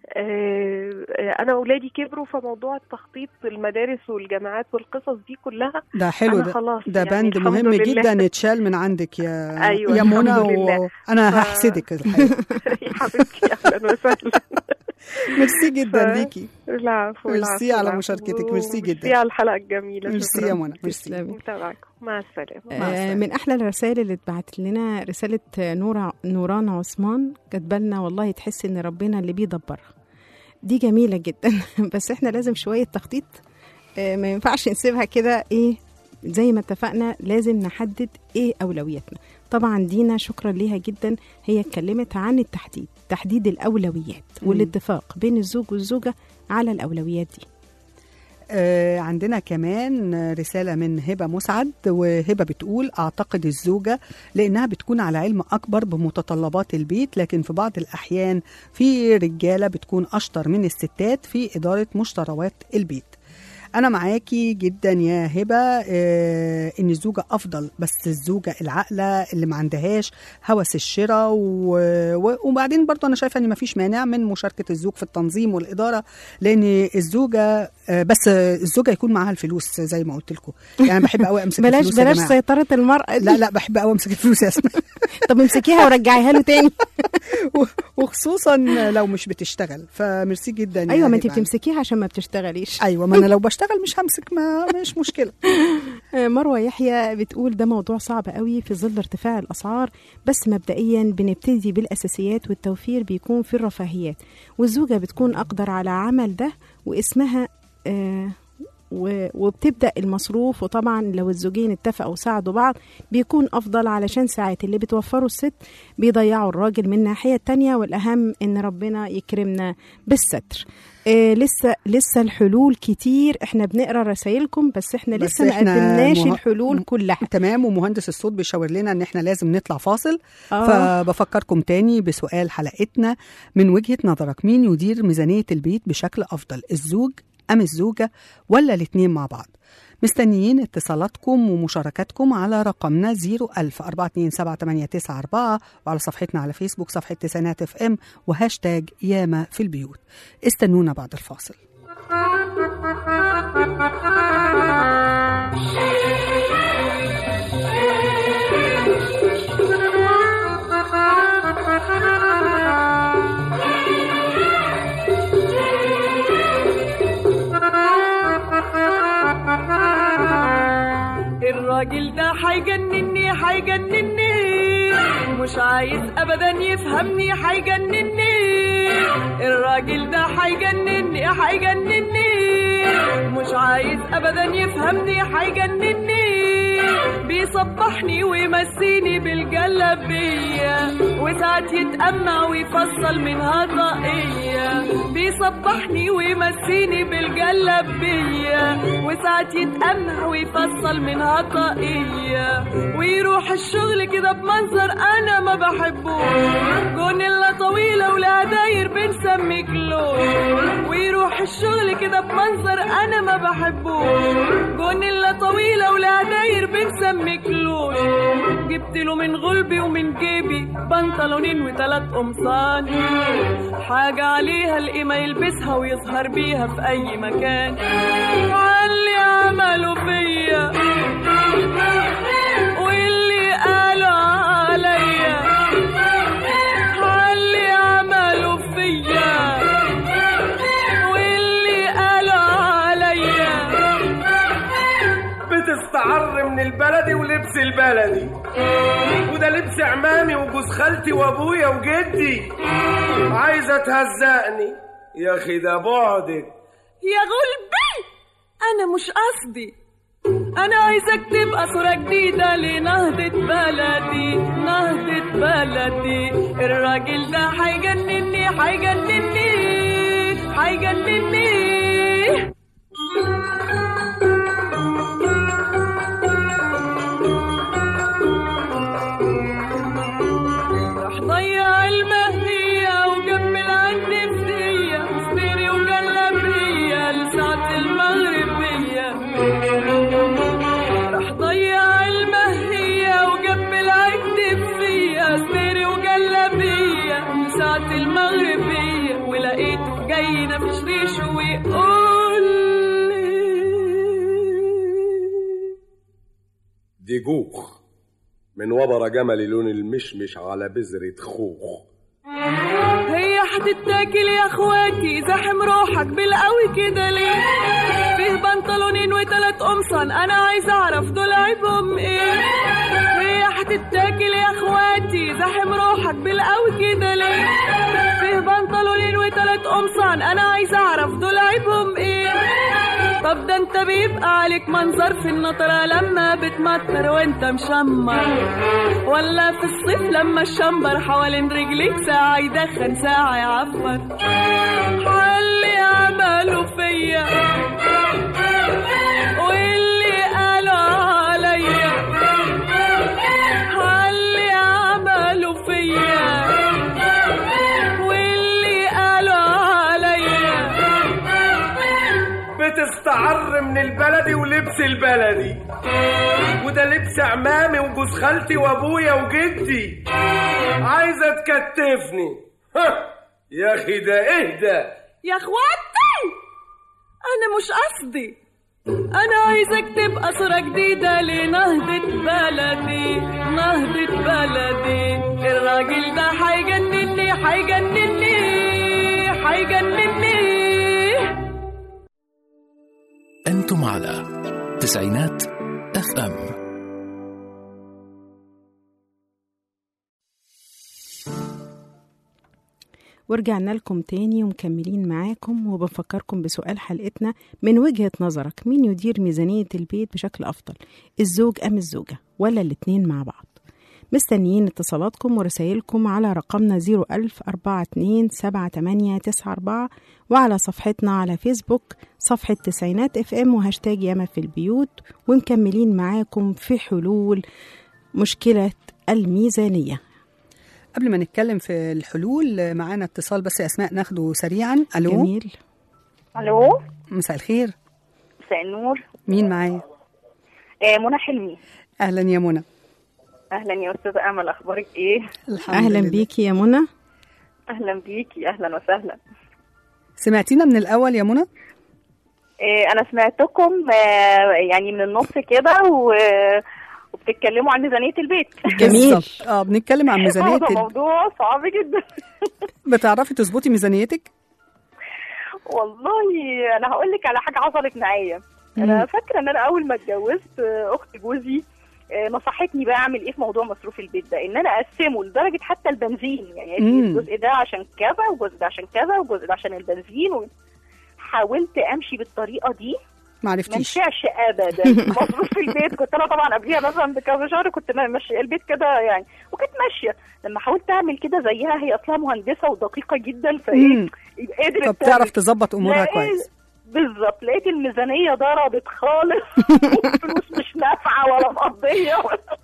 K: آه، آه، انا اولادي كبروا فموضوع التخطيط المدارس والجامعات والقصص دي كلها
F: ده حلو
K: أنا
F: ده
K: خلاص
F: ده
K: يعني
F: بند
K: الحمد
F: مهم
K: لله.
F: جدا يتشال من عندك يا
K: أيوة،
F: يا منى
K: الحمد لله.
F: وانا
K: ف-
F: هحسدك الحقيقه
K: يا حبيبتي اهلا وسهلا
F: ميرسي جدا
K: ف-
F: ليكي
K: العفو
F: ميرسي
K: العفو،
F: على
K: العفو.
F: مشاركتك، ميرسي جدا.
K: ميرسي على الحلقه الجميله
F: ميرسي
K: شكراً.
F: يا منى ميرسي
G: تسلمي.
K: متابعكم مع السلامه
F: مع
G: آه،
F: السلامة.
G: من احلى الرسائل اللي اتبعت لنا رساله نورة نوران عثمان كاتبه لنا والله تحس ان ربنا اللي بيدبرها دي جميله جدا بس احنا لازم شويه تخطيط آه، ما ينفعش نسيبها كده ايه زي ما اتفقنا لازم نحدد ايه اولوياتنا طبعا دينا شكرا ليها جدا هي اتكلمت عن التحديد تحديد الاولويات
F: مم.
G: والاتفاق بين الزوج والزوجه على الاولويات دي
F: آه عندنا كمان رسالة من هبة مسعد وهبة بتقول أعتقد الزوجة لأنها بتكون على علم أكبر بمتطلبات البيت لكن في بعض الأحيان في رجالة بتكون أشطر من الستات في إدارة مشتريات البيت أنا معاكي جدا يا هبة آه إن الزوجة أفضل بس الزوجة العاقلة اللي ما عندهاش هوس الشراء و... و... وبعدين برضه أنا شايفة إن مفيش مانع من مشاركة الزوج في التنظيم والإدارة لأن الزوجة آه، بس الزوجه يكون معاها الفلوس زي ما قلت لكم يعني بحب قوي امسك
G: بلاش
F: الفلوس يا
G: بلاش
F: جماعة.
G: سيطره المراه دي.
F: لا لا بحب قوي امسك الفلوس يا اسماء
G: طب امسكيها ورجعيها له تاني
F: و- وخصوصا لو مش بتشتغل فميرسي جدا يا
G: ايوه ما انت
F: هبة.
G: بتمسكيها عشان ما بتشتغليش
F: ايوه ما انا لو بشتغل مش همسك ما مش مشكله
G: مروه يحيى بتقول ده موضوع صعب قوي في ظل ارتفاع الاسعار بس مبدئيا بنبتدي بالاساسيات والتوفير بيكون في الرفاهيات والزوجه بتكون اقدر على عمل ده واسمها آه و- وبتبدا المصروف وطبعا لو الزوجين اتفقوا وساعدوا بعض بيكون افضل علشان ساعات اللي بتوفره الست بيضيعوا الراجل من الناحيه التانية والاهم ان ربنا يكرمنا بالستر آه لسه لسه الحلول كتير احنا بنقرا رسايلكم بس احنا
F: بس
G: لسه ما
F: إحنا
G: قدمناش
F: مه-
G: الحلول كلها
F: تمام ومهندس الصوت بيشاور لنا ان احنا لازم نطلع فاصل
G: آه.
F: فبفكركم تاني بسؤال حلقتنا من وجهة نظرك مين يدير ميزانية البيت بشكل افضل الزوج ام الزوجة ولا الاتنين مع بعض مستنيين اتصالاتكم ومشاركاتكم على رقمنا 01000 427 وعلى صفحتنا على فيسبوك صفحة تسعينات اف ام وهاشتاج ياما في البيوت استنونا بعد الفاصل
L: الراجل ده هيجنني هيجنني مش عايز ابدا يفهمني هيجنني الراجل ده هيجنني هيجنني مش عايز ابدا يفهمني هيجنني بيصبحني ويمسيني بالجلابية وساعات يتأمع ويفصل منها طاقية بيصبحني ويمسيني بالجلابية وساعات يتأمع ويفصل منها طاقية ويروح الشغل كده بمنظر أنا ما بحبوش جونيلا طويلة ولها داير بنسمي كلون ويروح الشغل كده بمنظر أنا ما بحبوش جونيلا طويلة ولها داير بنسمي كلون جبت له من غلبي ومن جيبي بنطلونين وتلات قمصان حاجة عليها القيمة يلبسها ويظهر بيها في أي مكان علي عملوا فيا واللي قالوا عليا علي عملوا فيا واللي قالوا عليا
M: بتستعر من البلدي ولبس البلدي وده لبس عمامي وجوز خالتي وابويا وجدي عايزه تهزقني يا اخي ده بعدك
L: يا غلبي انا مش قصدي انا عايزك تبقى صورة جديدة لنهضة بلدي نهضة بلدي الراجل ده هيجنني هيجنني هيجنني راح ضيع المهدية وجمل عندي فدية سبيري وجلابية لساعة المغربية راح ضيع المهدية وجمل عندي فيا سبيري وجلابية لساعة المغربية ولقيته جاي نفش ريشه ويقول
M: دي جوخ من وبر جملي لون المشمش على بذرة خوخ
L: هي هتتاكل يا اخواتي زاحم روحك بالقوي كده ليه فيه بنطلونين وتلات قمصان انا عايز اعرف دول عيبهم ايه هي هتتاكل يا اخواتي زاحم روحك بالقوي كده ليه فيه بنطلونين وتلات قمصان انا عايز اعرف دول عيبهم ايه طب ده انت بيبقى عليك منظر في النطرة لما بتمطر وانت مشمر ولا في الصيف لما الشمبر حوالين رجليك ساعة يدخن ساعة يعفر حلي عملوا فيا واللي قالوا عليا حلي عملوا فيا واللي قالوا عليا
M: بتستعر من البلدي ولبس البلدي وده لبس عمامي وجوز خالتي وابويا وجدي عايزه تكتفني ها، يا اخي ده اهدى
L: يا اخواتي انا مش قصدي انا عايزك تبقى صورة جديدة لنهضة بلدي نهضة بلدي الراجل ده هيجنني هيجنني هيجنني
A: أنتم على تسعينات اف ام
G: ورجعنا لكم تاني ومكملين معاكم وبنفكركم بسؤال حلقتنا من وجهة نظرك مين يدير ميزانية البيت بشكل أفضل الزوج أم الزوجة ولا الاتنين مع بعض مستنيين اتصالاتكم ورسائلكم على رقمنا 01042 وعلى صفحتنا على فيسبوك صفحة تسعينات اف ام وهاشتاج ياما في البيوت ومكملين معاكم في حلول مشكلة الميزانية
F: قبل ما نتكلم في الحلول معانا اتصال بس يا اسماء ناخده سريعا الو
G: جميل
N: الو
F: مساء الخير
N: مساء النور
F: مين معايا
N: آه منى حلمي
F: اهلا يا منى
N: اهلا يا استاذه امل اخبارك ايه
G: أهلا بيكي يا منى
N: اهلا بيكي اهلا وسهلا
F: سمعتينا من الاول يا منى
N: آه انا سمعتكم آه يعني من النص كده و... وبتتكلموا عن ميزانيه البيت
F: بالظبط. اه بنتكلم عن ميزانيه
N: هذا
F: ال-
N: موضوع صعب جدا
F: بتعرفي تظبطي ميزانيتك
N: والله انا هقول لك على حاجه حصلت معايا انا
F: مم.
N: فاكره ان انا اول ما اتجوزت آه، اخت جوزي آه، نصحتني بقى اعمل ايه في موضوع مصروف البيت ده ان انا اقسمه لدرجه حتى البنزين يعني قالت لي
F: مم.
N: الجزء ده عشان كذا والجزء ده عشان كذا والجزء ده عشان البنزين و... حاولت امشي بالطريقه دي
F: ما
N: ما
F: عرفتيش
N: نفعش ابدا مصروف البيت كنت انا طبعا قبليها مثلا بكذا شهر كنت انا ماشيه البيت كده يعني وكانت ماشيه لما حاولت اعمل كده زيها هي اصلا مهندسه ودقيقه جدا فايه
F: مم.
N: قدرت
F: طب تعرف
N: تعمل.
F: تظبط امورها
N: لقيت-
F: كويس
N: بالظبط لقيت الميزانيه ضربت خالص والفلوس مش نافعه ولا مقضيه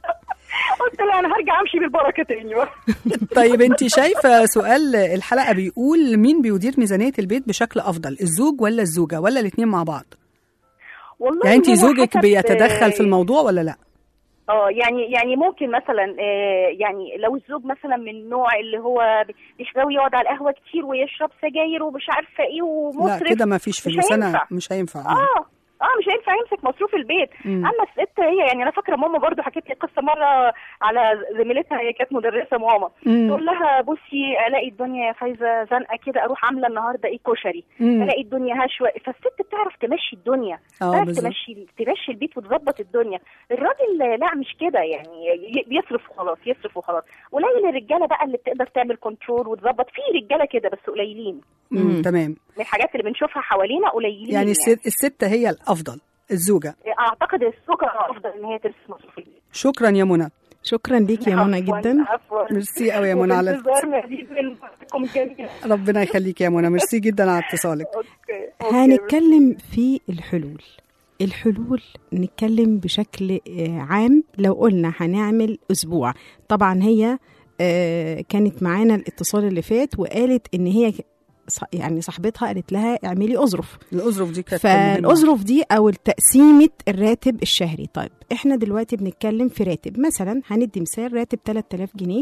N: قلت لا انا هرجع امشي بالبركه تاني بقى.
F: طيب انت شايفه سؤال الحلقه بيقول مين بيدير ميزانيه البيت بشكل افضل الزوج ولا الزوجه ولا الاثنين مع بعض
N: والله
F: يعني انت
N: هو
F: زوجك
N: حسب-
F: بيتدخل في الموضوع ولا لا
N: اه يعني يعني ممكن مثلا آه، يعني لو الزوج مثلا من النوع اللي هو مش غاوي يقعد على القهوه كتير ويشرب سجاير ومش عارفه ايه
F: لا
N: ومصرف
F: كده ما فيش
N: مش
F: فلوس انا
N: هينفع.
F: مش هينفع
N: اه اه مش هينفع يمسك مصروف البيت
F: مم.
N: اما الست هي يعني انا فاكره ماما برضو حكيت لي قصه مره على زميلتها هي كانت مدرسه ماما
F: مم.
N: تقول لها بصي الاقي الدنيا يا فايزه زنقه كده اروح عامله النهارده ايه كشري
F: مم.
N: الاقي الدنيا هشوه فالست بتعرف تمشي الدنيا
F: اه
N: تعرف
F: بالظبط.
N: تمشي تمشي البيت وتظبط الدنيا الراجل لا مش كده يعني ي- بيصرف وخلاص يصرف وخلاص قليل الرجاله بقى اللي بتقدر تعمل كنترول وتظبط في رجاله كده بس قليلين
F: مم. تمام
N: من الحاجات اللي بنشوفها حوالينا قليلين
F: يعني الست, الست هي الافضل الزوجه
N: اعتقد السكر افضل ان هي تمسك مصروف البيت
F: شكرا يا منى
G: شكرا ليكي يا منى
N: عفواً،
G: جدا
N: عفواً.
F: ميرسي قوي يا منى على
N: وفي انتظار مزيد من وقتكم الجميل
F: ربنا يخليك يا منى ميرسي جدا على اتصالك
N: اوكي
G: هنتكلم في الحلول الحلول نتكلم بشكل آه، عام لو قلنا هنعمل اسبوع طبعا هي آه، كانت معانا الاتصال اللي فات وقالت ان هي ص- يعني صاحبتها قالت لها اعملي اظرف
F: الاظرف دي كانت مهمة.
G: فالاظرف دي او تقسيمه الراتب الشهري طيب احنا دلوقتي بنتكلم في راتب مثلا هندي مثال راتب 3000 جنيه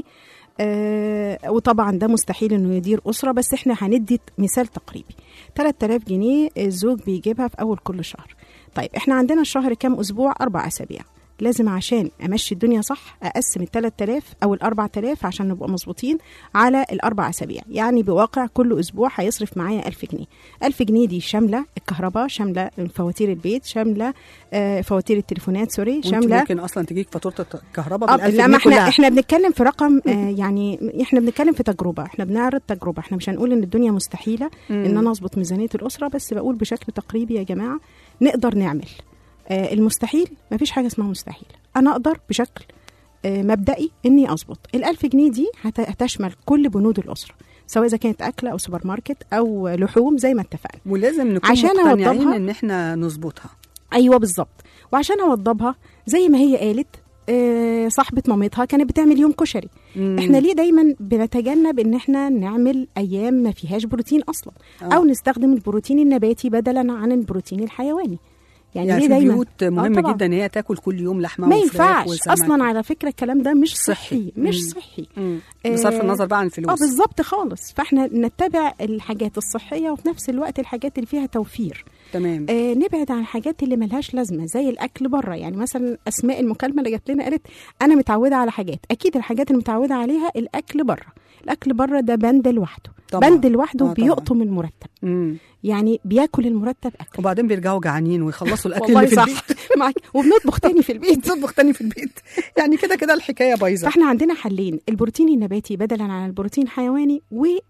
G: آه وطبعا ده مستحيل انه يدير اسره بس احنا هندي مثال تقريبي 3000 جنيه الزوج بيجيبها في اول كل شهر طيب احنا عندنا الشهر كام اسبوع اربع اسابيع لازم عشان امشي الدنيا صح اقسم ال 3000 او ال 4000 عشان نبقى مظبوطين على الاربع اسابيع يعني بواقع كل اسبوع هيصرف معايا 1000 جنيه 1000 جنيه دي شامله الكهرباء شامله فواتير البيت شامله آه، فواتير التليفونات سوري
F: وانت
G: شامله
F: ممكن اصلا تجيك فاتوره الكهرباء
G: آه،
F: بالألف
G: لا
F: جنيه
G: ما احنا
F: كلها.
G: احنا بنتكلم في رقم آه يعني احنا بنتكلم في تجربه احنا بنعرض تجربه احنا مش هنقول ان الدنيا مستحيله
F: مم.
G: ان انا اظبط ميزانيه الاسره بس بقول بشكل تقريبي يا جماعه نقدر نعمل آه المستحيل ما فيش حاجه اسمها مستحيل انا اقدر بشكل آه مبدئي اني اظبط الألف جنيه دي هت- هتشمل كل بنود الاسره سواء اذا كانت اكل او سوبر ماركت او لحوم زي ما اتفقنا
F: ولازم نكون
G: عشان
F: مقتنعين
G: أوضبها-
F: ان احنا نظبطها
G: ايوه بالظبط وعشان اوضبها زي ما هي قالت آه، صاحبة مامتها كانت بتعمل يوم كشري
F: مم.
G: احنا ليه دايما بنتجنب ان احنا نعمل ايام ما فيهاش بروتين اصلا
F: آه.
G: او نستخدم البروتين النباتي بدلا عن البروتين الحيواني يعني,
F: يعني
G: ليه
F: في
G: دايما
F: بيوت
G: آه
F: مهم
G: طبعاً.
F: جدا ان هي تاكل كل يوم لحمه
G: ما
F: وفراخ
G: ينفعش
F: وسمك.
G: اصلا على فكره الكلام ده مش صحي
F: صحي.
G: مش
F: مم.
G: صحي
F: مم.
G: آه،
F: بصرف النظر بقى عن الفلوس
G: اه بالظبط خالص فاحنا نتبع الحاجات الصحيه وفي نفس الوقت الحاجات اللي فيها توفير
F: تمام
G: آه نبعد عن الحاجات اللي ملهاش لازمه زي الاكل بره يعني مثلا اسماء المكالمه اللي جات لنا قالت انا متعوده على حاجات اكيد الحاجات اللي متعوده عليها الاكل بره الاكل بره ده بند لوحده
F: طبعاً.
G: بند لوحده
F: آه، طبعاً.
G: بيقطم المرتب
F: مم.
G: يعني بياكل المرتب اكل
F: وبعدين بيرجعوا جعانين ويخلصوا الاكل
G: والله
F: اللي في
G: صح
F: البيت
G: معاك وبنطبخ تاني في البيت
F: بنطبخ تاني في البيت يعني كده كده الحكايه بايظه
G: فاحنا عندنا حلين البروتين النباتي بدلا عن البروتين الحيواني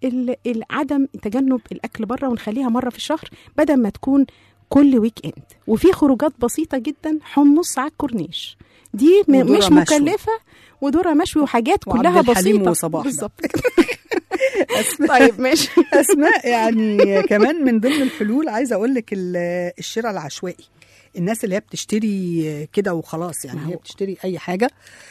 G: وعدم تجنب الاكل بره ونخليها مره في الشهر بدل ما تكون كل ويك اند وفي خروجات بسيطه جدا حمص على الكورنيش دي م-
F: ودورة
G: مش
F: مشوي.
G: مكلفه ودورة مشوي وحاجات
F: وعبد
G: كلها
F: الحليم
G: بسيطه
F: وصباح ده.
G: بالظبط
F: طيب ماشي اسماء يعني كمان من ضمن الحلول عايزه اقول لك ال- الشراء العشوائي الناس اللي هي بتشتري كده وخلاص يعني هي بتشتري اي حاجه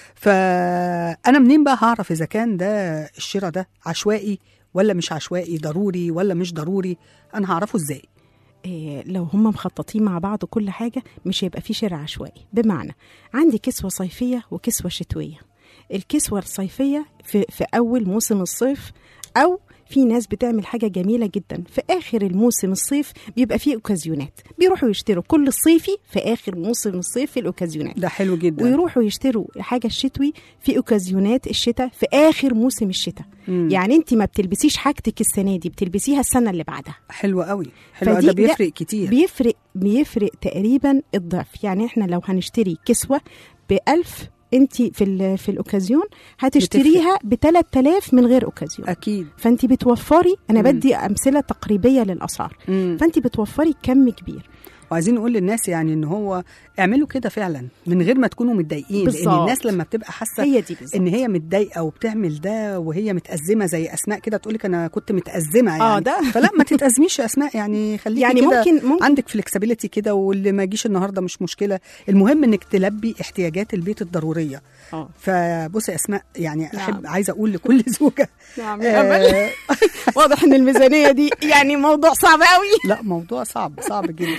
F: فانا منين بقى هعرف اذا كان ده الشراء ده عشوائي ولا مش عشوائي ضروري ولا مش ضروري انا هعرفه ازاي
G: إيه، لو هم مخططين مع بعض كل حاجة مش هيبقى في شراء عشوائي بمعنى عندي كسوة صيفية وكسوة شتوية الكسوة الصيفية في, في أول موسم الصيف أو في ناس بتعمل حاجة جميلة جدا في آخر الموسم الصيف بيبقى فيه أوكازيونات بيروحوا يشتروا كل الصيفي في آخر موسم الصيف في الأوكازيونات
F: ده حلو جدا
G: ويروحوا يشتروا حاجة الشتوي في أوكازيونات الشتاء في آخر موسم الشتاء
F: مم.
G: يعني أنت ما بتلبسيش حاجتك السنة دي بتلبسيها السنة اللي بعدها
F: حلو قوي حلو
G: فدي-
F: ده بيفرق كتير
G: بيفرق بيفرق تقريبا الضعف يعني احنا لو هنشتري كسوه ب 1000 انت في ال- في الاوكازيون هتشتريها ب 3000 من غير اوكازيون
F: اكيد
G: فانت بتوفري انا
F: مم.
G: بدي امثله تقريبيه للاسعار
F: مم.
G: فانت بتوفري كم كبير
F: وعايزين نقول للناس يعني ان هو اعملوا كده فعلا من غير ما تكونوا متضايقين لان
G: بالظبط.
F: الناس لما بتبقى حاسه
G: هي دي بالظبط.
F: ان هي متضايقه وبتعمل ده وهي متازمه زي اسماء كده تقول لك انا كنت متازمه يعني
G: آه، ده.
F: فلا ما تتازميش يا اسماء يعني خليكي
G: يعني
F: كده
G: ممكن- ممكن-
F: عندك فلكسبيليتي كده واللي ما يجيش النهارده مش مشكله المهم انك تلبي احتياجات البيت الضروريه
G: اه
F: فبصي يا اسماء يعني
G: نعم.
F: احب عايزه اقول لكل زوجه
G: نعم
F: آه،
G: يا امل واضح ان الميزانيه دي يعني موضوع صعب قوي
F: لا موضوع صعب صعب جدا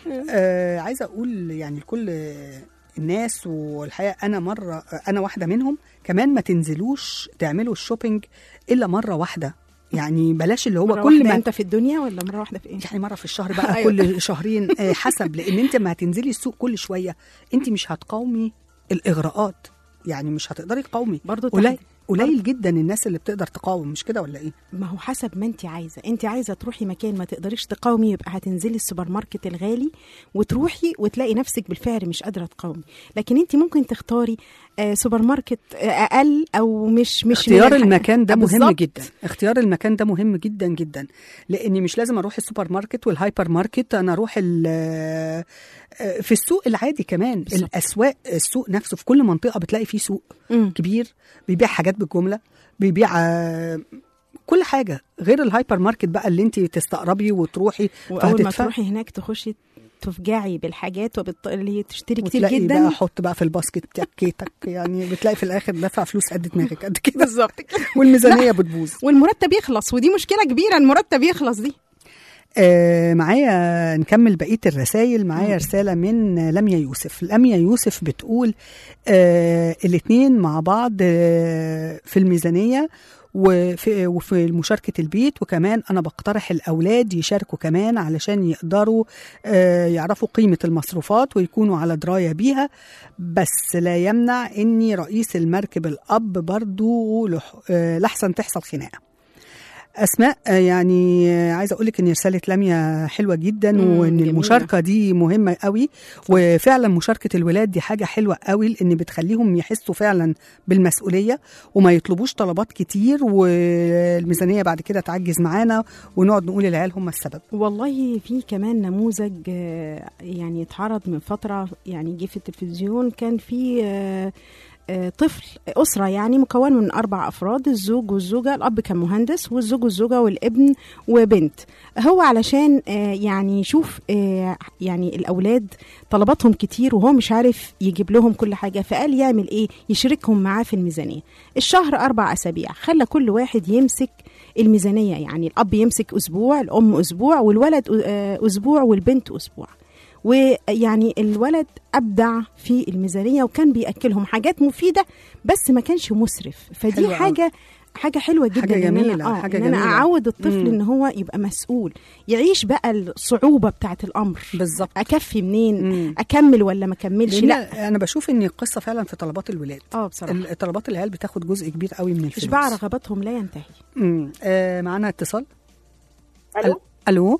F: آه عايزه اقول يعني لكل الناس والحقيقه انا مره انا واحده منهم كمان ما تنزلوش تعملوا الشوبينج الا مره واحده يعني بلاش اللي هو
G: مرة
F: كل
G: واحدة
F: ما
G: انت في الدنيا ولا مره واحده في ايه
F: يعني مره في الشهر بقى
G: أيوة.
F: كل شهرين آه، حسب لان انت ما هتنزلي السوق كل شويه انت مش هتقاومي الاغراءات يعني مش هتقدري تقاومي
G: برضو
F: قليل
G: تحدي.
F: قليل جدا الناس اللي بتقدر تقاوم مش كده ولا ايه
G: ما هو حسب ما انت عايزه انت عايزه تروحي مكان ما تقدريش تقاومي يبقى هتنزلي السوبر ماركت الغالي وتروحي وتلاقي نفسك بالفعل مش قادره تقاومي لكن انت ممكن تختاري آه سوبر ماركت آه اقل او مش مش من
F: اختيار
G: الح-
F: المكان ده
G: آه،
F: مهم
G: بالظبط.
F: جدا اختيار المكان ده مهم جدا جدا لاني مش لازم اروح السوبر ماركت والهايبر ماركت انا اروح ال- آه، في السوق العادي كمان
G: بالظبط.
F: الاسواق السوق نفسه في كل منطقه بتلاقي فيه سوق
G: مم.
F: كبير بيبيع حاجات بالجمله بيبيع آه، كل حاجه غير الهايبر ماركت بقى اللي انت تستقربي وتروحي
G: واول ما
F: فهتدفعي.
G: تروحي هناك تخشي تفجعي بالحاجات وبالط... اللي هي تشتري كتير
F: وتلاقي
G: جدا
F: بقى حط بقى في الباسكت تكيتك يعني بتلاقي في الاخر دافع فلوس قد دماغك قد كده
G: بالظبط كده
F: والميزانيه بتبوظ
G: والمرتب يخلص ودي مشكله كبيره المرتب يخلص دي
F: آه معايا نكمل بقيه الرسائل معايا رساله من لميا يوسف لميا يوسف بتقول آه الاثنين مع بعض آه في الميزانيه وفي, وفي مشاركة البيت وكمان أنا بقترح الأولاد يشاركوا كمان علشان يقدروا آه يعرفوا قيمة المصروفات ويكونوا على دراية بيها بس لا يمنع أني رئيس المركب الأب برضو لح- آه لحسن تحصل خناقة اسماء آه، يعني آه، عايزه اقول لك ان رساله لميا حلوه جدا
G: مم،
F: وان
G: جميلة.
F: المشاركه دي مهمه قوي وفعلا مشاركه الولاد دي حاجه حلوه قوي لان بتخليهم يحسوا فعلا بالمسؤوليه وما يطلبوش طلبات كتير والميزانيه بعد كده تعجز معانا ونقعد نقول العيال هم السبب
G: والله في كمان نموذج آه، يعني اتعرض من فترة يعني جه في التلفزيون كان في آه، آه، طفل أسرة يعني مكون من أربع أفراد الزوج والزوجة الأب كان مهندس والزوج والزوجة والابن وبنت هو علشان آه، يعني يشوف آه، يعني الأولاد طلباتهم كتير وهو مش عارف يجيب لهم كل حاجة فقال يعمل إيه يشاركهم معاه في الميزانية الشهر أربع أسابيع خلى كل واحد يمسك الميزانية يعني الأب يمسك أسبوع الأم أسبوع والولد آه، أسبوع والبنت أسبوع ويعني الولد أبدع في الميزانية وكان بيأكلهم حاجات مفيدة بس ما كانش مسرف فدي
F: حلوة أوي.
G: حاجة حاجة حلوة جدا
F: حاجة
G: إن
F: جميلة،
G: أنا, آه
F: حاجة
G: إن أنا
F: جميلة.
G: أعود الطفل
F: مم.
G: إن هو يبقى مسؤول يعيش بقى الصعوبة بتاعة الأمر
F: بالظبط
G: أكفي منين
F: مم.
G: أكمل ولا ما أكملش
F: لأن
G: لا
F: انا بشوف ان القصه فعلا في طلبات الولاد
G: اه بصراحة
F: ال- طلبات العيال بتاخد جزء كبير قوي من الفلوس
G: إشباع رغباتهم لا ينتهي
F: امم آه معانا اتصال
N: الو
F: ال- الو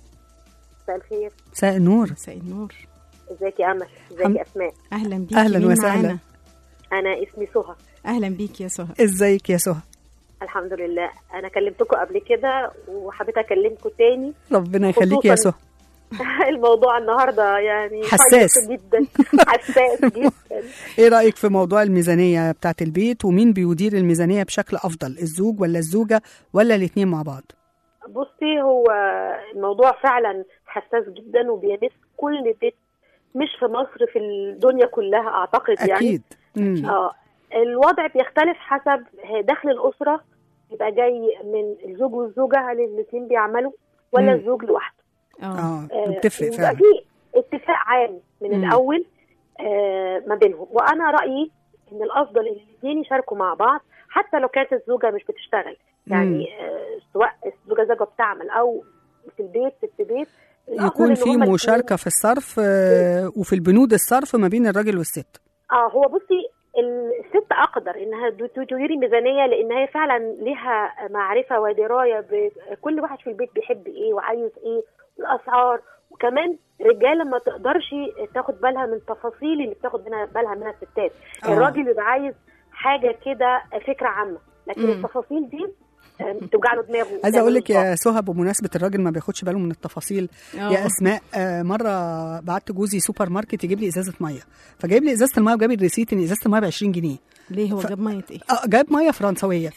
N: مساء الخير
F: مساء النور
G: مساء النور
N: ازيك يا امل ازيك
F: الحمد-
N: يا اسماء
G: أهلا بيكي
F: أهلاً
G: مين
F: وسهلاً.
G: معانا؟
N: انا اسمي سهى
G: أهلا بيكي يا سهى
F: ازيك يا سهى
N: الحمد لله انا كلمتكم قبل كده وحبيت اكلمكم تاني
F: ربنا يخليكي يا
N: خصوصاً-
F: سهى
O: الموضوع النهارده يعني
F: حساس.
O: شيق جدا حساس جدا
F: ايه رايك في موضوع الميزانيه بتاعت البيت ومين بيدير الميزانيه بشكل افضل الزوج ولا الزوجه ولا الاثنين مع بعض
O: بصي هو الموضوع فعلا حساس جدا وبيمس كل بيت مش في مصر في الدنيا كلها اعتقد يعني
F: اكيد مم.
O: اه الوضع بيختلف حسب دخل الاسره يبقى جاي من الزوج والزوجه هل الاثنين بيعملوا ولا
F: مم.
O: الزوج لوحده
F: اه
O: آه،
F: بتفرق
O: يبقى
F: فعلا
O: في اتفاق عام من
F: مم.
O: الاول آه، ما بينهم وانا رايي ان الافضل ان الاثنين يشاركوا مع بعض حتى لو كانت الزوجه مش بتشتغل يعني آه، سواء الزوجه زوجه بتعمل او في البيت ست بيت الأفضل
F: يكون
O: إن
F: في
O: هما
F: مشاركه في الصرف آه، وفي البنود الصرف ما بين الراجل والست
O: اه هو بصي الست اقدر انها دو- تدير الميزانيه لان هي فعلا لها معرفه ودرايه بكل واحد في البيت بيحب ايه وعايز ايه الاسعار وكمان رجاله ما تقدرش تاخد بالها من التفاصيل اللي بتاخد منها بالها منها الستات
F: آه.
O: الراجل بيبقى عايز حاجه كده فكره عامه لكن
F: مم.
O: التفاصيل دي آه، بتوجع له دماغه
F: عايزه اقول لك يا سهى بمناسبه الراجل ما بياخدش باله من التفاصيل
G: آه.
F: يا اسماء آه، مره بعت جوزي سوبر ماركت يجيب لي ازازه ميه فجايب لي ازازه الميه وجاب الريسيت ان ازازه الميه ب 20 جنيه
G: ليه هو
F: ف-
G: جاب ميه ايه؟
F: اه جايب ميه فرنسويه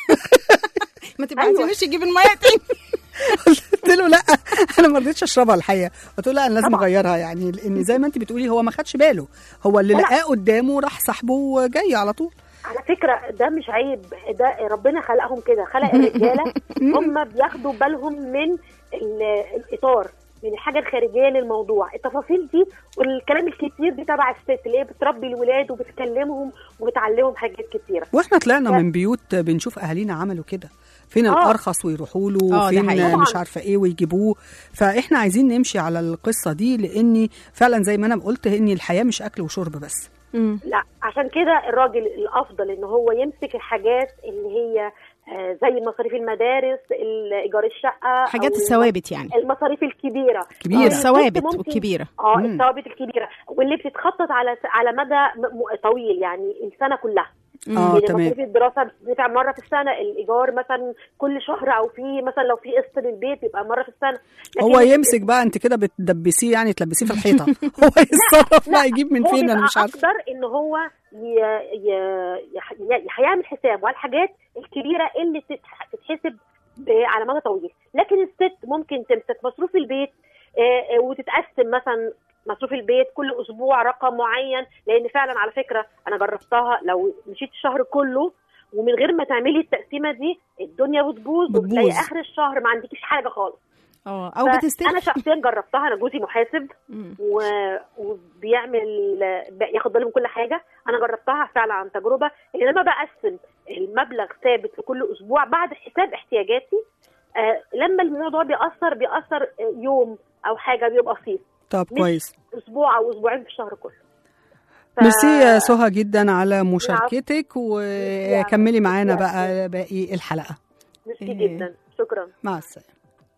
G: ما تبعتيلوش يجيب الميه تاني
F: قلت له لا انا ما رضيتش اشربها الحقيقه قلت له لا انا لازم اغيرها يعني لان زي ما انت بتقولي هو ما خدش باله هو اللي
O: لا.
F: لقاه قدامه راح سحبه جاي على طول
O: على فكره ده مش عيب ده ربنا خلقهم كده خلق الرجاله هم بياخدوا بالهم من ال- الاطار من الحاجه الخارجيه للموضوع التفاصيل دي والكلام الكتير دي تبع الست اللي هي بتربي الولاد وبتكلمهم وبتعلمهم حاجات كتيره
F: واحنا طلعنا
O: ف-
F: من بيوت بنشوف اهالينا عملوا كده فين
O: آه.
F: الارخص ويروحوا له
G: آه، ده
F: فين
G: حقيقي.
F: مش
O: طبعاً.
F: عارفه ايه ويجيبوه فاحنا عايزين نمشي على القصه دي لان فعلا زي ما انا قلت ان الحياه مش اكل وشرب بس
O: لا عشان كده الراجل الافضل ان هو يمسك الحاجات اللي هي آه، زي مصاريف المدارس ال- ايجار الشقه
G: حاجات
O: أو
G: الثوابت يعني
O: المصاريف الكبيره
G: كبيرة.
O: آه،
G: الثوابت
O: الست ممكن-
G: والكبيرة.
O: اه
G: مم.
O: الثوابت الكبيره واللي بتتخطط على على مدى م- م- طويل يعني السنه كلها
F: اه
O: يعني
F: تمام
O: مصاريف الدراسه بتدفع مره في السنه الايجار مثلا كل شهر او في مثلا لو في قسط للبيت يبقى مره في السنه لكن
F: هو يمسك بقى انت كده بتدبسيه يعني تلبسيه في الحيطه هو يتصرف بقى يجيب من
O: هو
F: فين انا
O: بيبقى
F: مش عارفه
O: اقدر ان هو ي... ي... يح- ي... هيعمل حساب على الحاجات الكبيره اللي تتح... تتحسب ب... على مدى طويل لكن الست ممكن تمسك مصروف البيت آه، آه، وتتقسم مثلا مصروف البيت كل اسبوع رقم معين لان فعلا على فكره انا جربتها لو مشيت الشهر كله ومن غير ما تعملي التقسيمه دي الدنيا بتبوظ
G: بتبوظ.
O: وبتلاقي اخر الشهر ما عندكيش حاجه خالص
G: اه او
O: ف-
G: بتستلف
O: انا شخصيا جربتها انا جوزي محاسب
G: مم.
O: و... وبيعمل ياخد باله من كل حاجه انا جربتها فعلا عن تجربه ان انا بقسم المبلغ ثابت في كل اسبوع بعد حساب احتياجاتي آه لما الموضوع بيأثر بيأثر آه، يوم او حاجه بيبقى بسيط
F: طب
O: مش
F: كويس
O: اسبوع او اسبوعين في الشهر كله ف-
F: ميرسي يا سهى جدا على مشاركتك وكملي معانا بقى باقي الحلقه
O: ميرسي
G: إيه.
O: جدا شكرا
F: مع السلامه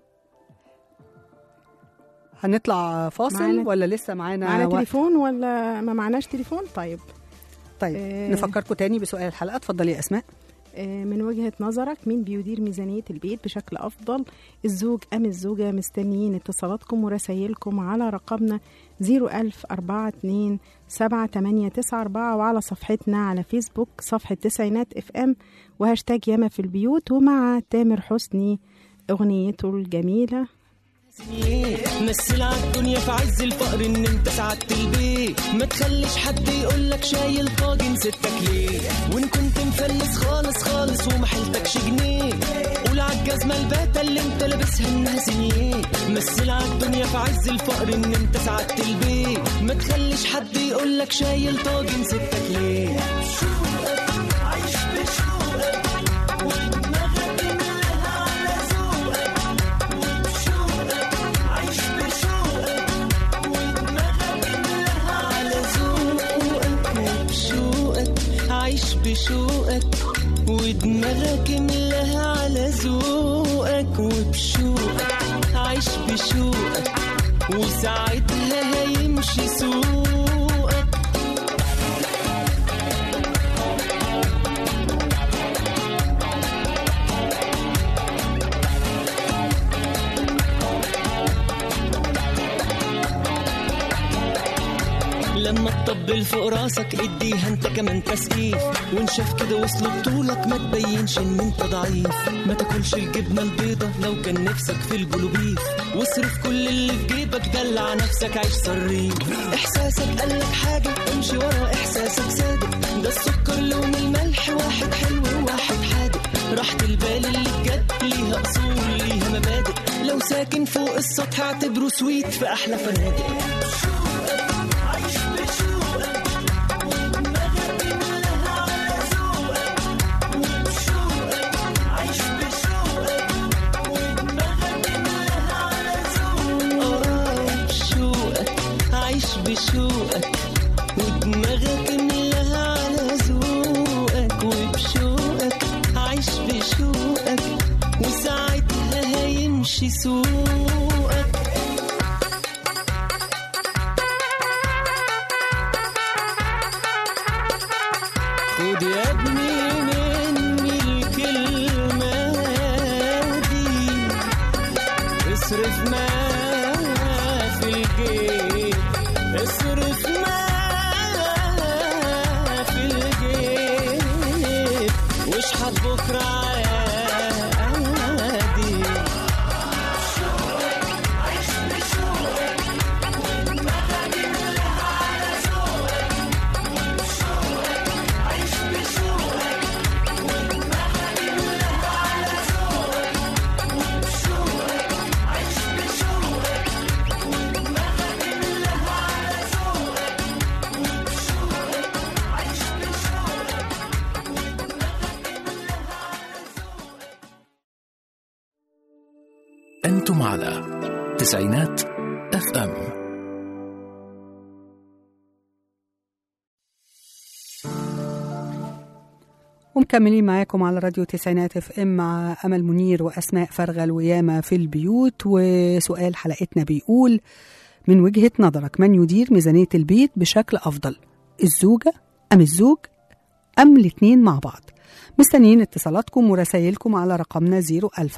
F: هنطلع فاصل
G: معانا-
F: ولا لسه معانا
G: معانا
F: وقت؟
G: تليفون ولا ما معناش تليفون طيب
F: طيب
G: آه.
F: نفكركم تاني بسؤال الحلقه اتفضلي يا اسماء
G: آه، من وجهة نظرك مين بيدير ميزانية البيت بشكل أفضل الزوج أم الزوجة مستنيين اتصالاتكم ورسايلكم على رقمنا 01042 7894 وعلى صفحتنا على فيسبوك صفحة تسعينات اف ام وهاشتاج ياما في البيوت ومع تامر حسني أغنيته الجميلة
H: مثل عالدنيا في عز الفقر ان انت سعدت البيت ما تخليش حد يقولك شايل طاجن ستك ليه وان كنت مفلس خالص خالص وما حيلتكش جنيه قول عالجزمة الباتة اللي انت لابسها انها سنيه مثل عالدنيا في عز الفقر ان انت سعدت البيت ما تخليش حد يقولك شايل طاجن ستك ليه عيش بشوقك ودماغك مالها على ذوقك وبشوقك عيش بشوقك ودماغك مالها على ذوقك وبشوقك عيش بشوقك ودماغك ملاها على ذوقك وبشوقك عيش بشوقك وساعتها هيمشي سوقك
P: تنزل فوق راسك اديها انت كمان تسقيف وان شاف كده وصل بطولك ما تبينش ان انت ضعيف ما تاكلش الجبنه البيضه لو كان نفسك في البلوبيف واصرف كل اللي في جيبك دلع نفسك عيش صريف احساسك قالك حاجه امشي ورا احساسك صادق ده السكر لون الملح واحد حلو وواحد حادق راحة البال اللي بجد ليها اصول ليها مبادئ لو ساكن فوق السطح اعتبره سويت في احلى فنادق آه، بشوقك عيش بشوقك ودماغك املاها على ذوقك وبشوقك عيش بشوقك وساعتها هيمشي سوقك خد يا ابني مني الكلمة دي اصرف ما في الجيب اصرف ما في الجيب واشحت بكرة عادي
A: أنتم على تسعينات اف ام
F: ومكملين معاكم على راديو تسعينات اف ام مع امل منير واسماء فرغل وياما في البيوت وسؤال حلقتنا بيقول من وجهه نظرك من يدير ميزانيه البيت بشكل افضل الزوجه ام الزوج ام الاثنين مع بعض مستنيين اتصالاتكم ورسائلكم على رقمنا 010427894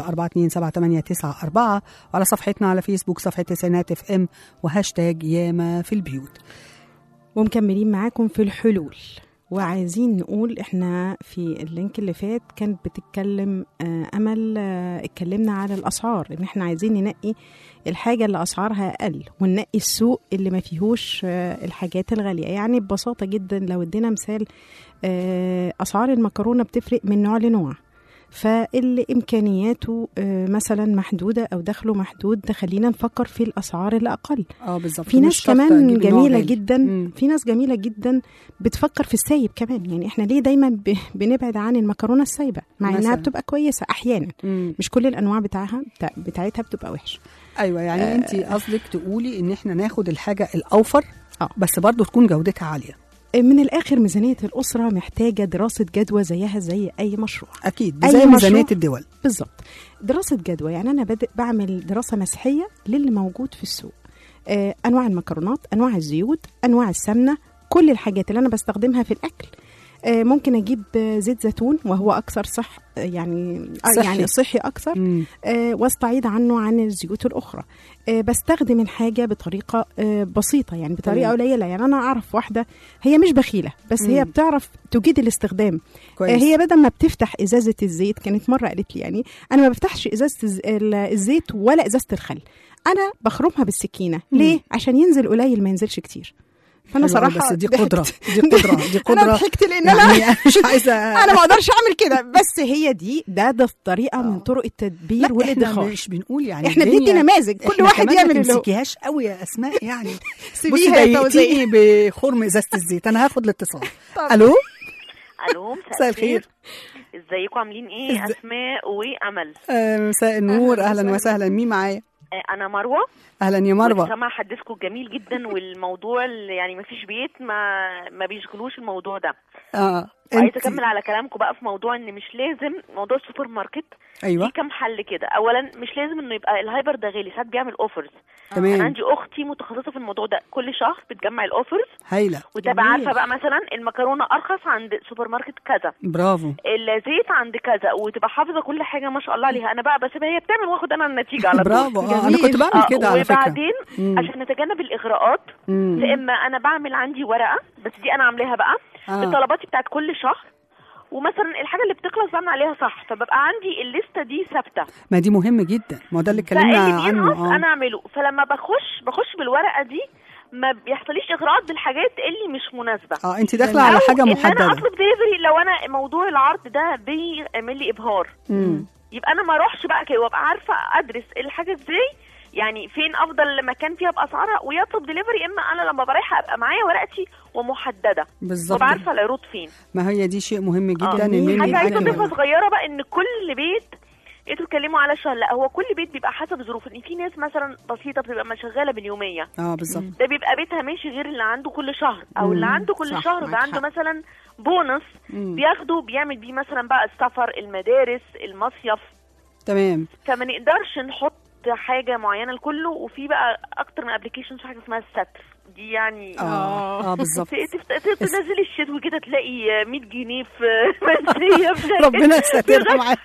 F: وعلى صفحتنا على فيسبوك صفحة تسعينات اف ام وهاشتاج ياما في البيوت
G: ومكملين معاكم في الحلول وعايزين نقول احنا في اللينك اللي فات كانت بتتكلم آه، امل آه، اتكلمنا على الاسعار ان احنا عايزين ننقي الحاجه اللي اسعارها اقل وننقي السوق اللي ما فيهوش آه، الحاجات الغاليه يعني ببساطه جدا لو ادينا مثال آه، اسعار المكرونه بتفرق من نوع لنوع فاللي امكانياته آه، مثلا محدوده او دخله محدود ده خلينا نفكر في الاسعار اللي اقل
F: اه بالظبط
G: في
F: مش
G: ناس
F: شرط
G: كمان
F: أجيب النوع
G: جميله
F: غالي.
G: جدا في ناس جميله جدا بتفكر في السايب كمان يعني احنا ليه دايما ب- بنبعد عن المكرونه السايبه مع انها
F: مثلاً.
G: بتبقى كويسه احيانا مش كل الانواع بتاعها بتاع بتاعتها بتبقى وحشه
F: ايوه يعني
G: آه.
F: انت قصدك تقولي ان احنا ناخد الحاجه الاوفر بس برضو تكون جودتها عاليه
G: من الاخر ميزانيه الاسره محتاجه دراسه جدوى زيها زي اي مشروع
F: اكيد
G: أي
F: زي
G: مشروع-
F: ميزانيه الدول
G: بالظبط دراسه جدوى يعني انا بادئ بعمل دراسه مسحيه للي موجود في السوق آه انواع المكرونات انواع الزيوت انواع السمنه كل الحاجات اللي انا بستخدمها في الاكل آه ممكن اجيب آه، زيت زيتون وهو اكثر صح آه، يعني آه،
F: صحي.
G: يعني صحي اكثر آه واستعيد عنه عن الزيوت الاخرى آه بستخدم الحاجه بطريقه آه بسيطه يعني بطريقه
F: تمام.
G: قليله يعني انا اعرف واحده هي مش بخيله بس هي
F: مم.
G: بتعرف تجيد الاستخدام
F: كويس.
G: آه هي بدل ما بتفتح ازازه الزيت كانت مره قالت لي يعني انا ما بفتحش ازازه الز- ال- الزيت ولا ازازه الخل انا بخرمها بالسكينه ليه عشان ينزل قليل ما ينزلش كتير فانا
F: حلو أوي،
G: صراحه
F: بس دي
G: ضحكت.
F: قدرة، دي قدرة، دي قدرة.
G: انا ضحكت لان انا
F: يعني مش عايزة-
G: انا ما اقدرش اعمل كده بس هي دي ده ده طريقه من طرق التدبير
F: لا احنا
G: والادخار
F: مش بنقول يعني
G: احنا
F: الدنيا-
G: بندي نماذج كل
F: إحنا
G: واحد
F: كمان
G: يعمل
F: ما
G: اللي هو
F: تمسكيهاش قوي يا اسماء يعني
G: سيبيها
F: بصي
G: يا توزيع.
F: ضايقتيني بخرم ازازه الزيت انا هاخد الاتصال الو
Q: الو
F: مساء الخير
Q: ازيكم عاملين ايه
F: إز-
Q: اسماء وامل
F: آه، مساء النور
Q: أهلاً
F: اهلا
Q: وسهلاً.
F: وسهلا مين معايا
Q: آه، انا مروه
F: اهلا يا مروه
Q: سامع حديثكم جميل جدا والموضوع اللي يعني ما فيش بيت ما ما بيشغلوش الموضوع ده
F: اه
Q: وعايزه
F: انت-
Q: اكمل على كلامكم بقى في موضوع ان مش لازم موضوع السوبر ماركت
F: أيوة.
Q: في كام حل كده اولا مش لازم انه يبقى الهايبر ده غالي ساعات بيعمل اوفرز
F: تمام.
Q: انا عندي اختي متخصصه في الموضوع ده كل شهر بتجمع الاوفرز
F: هايله
Q: وتبقى
F: جميل.
Q: عارفه بقى مثلا المكرونه ارخص عند سوبر ماركت كذا
F: برافو
Q: الزيت عند كذا وتبقى حافظه كل حاجه ما شاء الله عليها انا بقى بسيبها هي بتعمل واخد انا النتيجه على طول
F: برافو، آه، أنا كنت بعمل
Q: آه،
F: كده على فكرة.
Q: وبعدين
F: مم.
Q: عشان نتجنب الاغراءات
F: مم.
Q: يا اما انا بعمل عندي ورقه بس دي انا عاملاها بقى
F: آه.
Q: بطلباتي بتاعت كل شهر ومثلا الحاجه اللي بتخلص بعمل عليها صح فببقى عندي الليسته دي ثابته
F: ما دي مهم جدا ما هو ده اللي اتكلمنا
Q: فاللي
F: عنه
Q: بينقص
F: اه
Q: انا اعمله فلما بخش بخش بالورقه دي ما بيحصليش اغراءات بالحاجات اللي مش مناسبه
F: اه انت داخله على حاجه
Q: أو ان
F: محدده
Q: انا اطلب دليفري لو انا موضوع العرض ده بيعمل لي ابهار
F: مم.
Q: يبقى انا ما اروحش بقى كده وابقى عارفه ادرس الحاجه ازاي يعني فين افضل مكان فيها باسعارها ويطلب دليفري اما انا لما برايحه ابقى معايا ورقتي ومحدده
F: بالظبط.
Q: وابقى عارفه العروض فين
F: ما هي دي شيء مهم جدا
Q: آه.
F: ان انت
Q: حاجه عايزه
F: معاكي
Q: اضيفها صغيره بقى ان كل بيت انتوا بتتكلموا على شهر لا هو كل بيت بيبقى حسب ظروفه ان في ناس مثلا بسيطه بتبقى ما شغاله باليوميه
F: اه بالظبط
Q: ده بيبقى بيتها ماشي غير اللي عنده كل شهر او اللي
F: مم.
Q: عنده كل
F: صح،
Q: شهر بيبقى
F: معاك
Q: عنده
F: حق.
Q: مثلا بونص
F: مم.
Q: بياخده بيعمل بيه مثلا بقى السفر المدارس المصيف
F: تمام
Q: فما نقدرش نحط حاجه معينه لكله وفي بقى اكتر من ابلكيشن في حاجه اسمها الستر دي يعني
F: اه اه بالظبط
Q: ت- تفت- ت- تنزلي الشتوي كده تلاقي 100 جنيه في منسيه في شركة.
F: ربنا يسترها معانا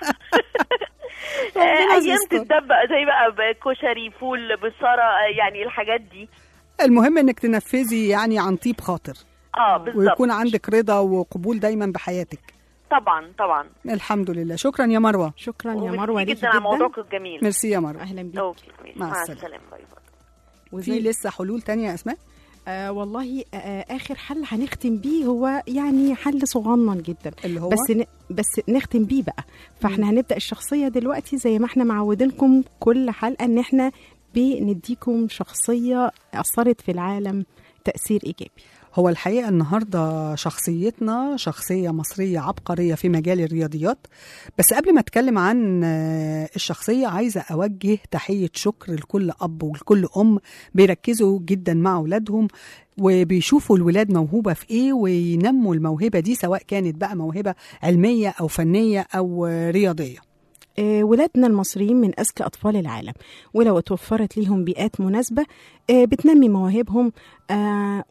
Q: آه،
F: ربنا
Q: ايام
F: يستر.
Q: تتدبق زي بقى كشري فول بصاره آه، يعني الحاجات دي
F: المهم انك تنفذي يعني عن طيب خاطر
Q: اه بالظبط
F: ويكون عندك رضا وقبول دايما بحياتك
Q: طبعا طبعا
F: الحمد لله شكرا يا مروه
G: شكرا يا
Q: وميرسي
G: مروه ليكي
Q: جدا على موضوعكم الجميل
F: ميرسي يا مروه
G: اهلا بيك
Q: اوكي ماشي.
F: مع
Q: مع
F: السلامة.
Q: السلامه باي باي
F: في لسه حلول تانية يا اسماء
G: آه والله آه اخر حل هنختم بيه هو يعني حل صغنن جدا
F: اللي هو
G: بس ن... بس نختم بيه بقى فاحنا هنبدا الشخصيه دلوقتي زي ما احنا معودينكم كل حلقه ان احنا بنديكم شخصيه اثرت في العالم تاثير ايجابي
F: هو الحقيقة النهاردة شخصيتنا شخصية مصرية عبقرية في مجال الرياضيات بس قبل ما أتكلم عن آه، الشخصية عايزة أوجه تحية شكر لكل أب ولكل أم بيركزوا جدا مع أولادهم وبيشوفوا الولاد موهوبة في إيه وينموا الموهبة دي سواء كانت بقى موهبة علمية أو فنية أو آه، رياضية
G: آه، ولادنا المصريين من أذكى أطفال العالم ولو اتوفرت ليهم بيئات مناسبة آه، بتنمي مواهبهم آه،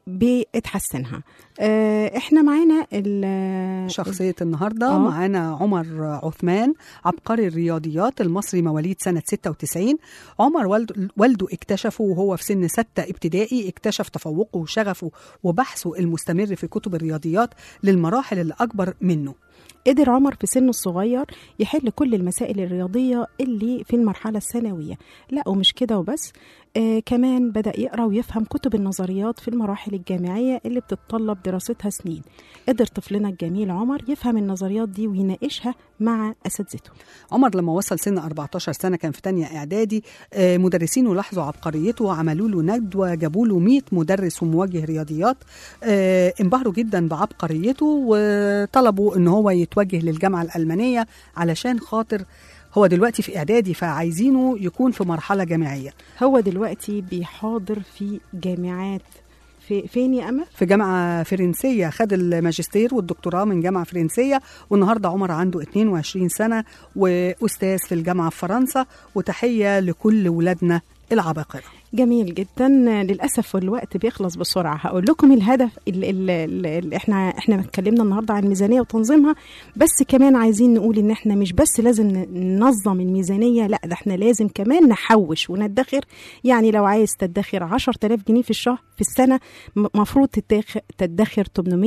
G: وبتحسنها آه، احنا معانا ال-
F: شخصية النهاردة
G: آه.
F: معانا عمر عثمان عبقري الرياضيات المصري مواليد سنة 96 عمر والد- والده اكتشفه وهو في سن ستة ابتدائي اكتشف تفوقه وشغفه وبحثه المستمر في كتب الرياضيات للمراحل اللي أكبر منه
G: قدر عمر في سنه الصغير يحل كل المسائل الرياضية اللي في المرحلة الثانوية لا ومش كده وبس آه كمان بدأ يقرأ ويفهم كتب النظريات في المراحل الجامعية اللي بتتطلب دراستها سنين قدر طفلنا الجميل عمر يفهم النظريات دي ويناقشها مع أساتذته
F: عمر لما وصل سن 14 سنة كان في تانية إعدادي آه، مدرسينه لاحظوا عبقريته وعملوا له ندوة جابوا له 100 مدرس وموجه رياضيات آه، انبهروا جدا بعبقريته وطلبوا ان هو يتوجه للجامعة الألمانية علشان خاطر هو دلوقتي في إعدادي فعايزينه يكون في مرحلة جامعية
G: هو دلوقتي بيحاضر في جامعات في فين يا أمل؟
F: في جامعة فرنسية خد الماجستير والدكتوراه من جامعة فرنسية والنهاردة عمر عنده 22 سنة وأستاذ في الجامعة في فرنسا وتحية لكل ولادنا العباقرة
G: جميل جدا للاسف الوقت بيخلص بسرعه هقول لكم الهدف اللي, اللي, اللي احنا احنا اتكلمنا النهارده عن الميزانيه وتنظيمها بس كمان عايزين نقول ان احنا مش بس لازم ننظم الميزانيه لا ده احنا لازم كمان نحوش وندخر يعني لو عايز تدخر 10000 جنيه في الشهر في السنه م- مفروض تدخر تدخر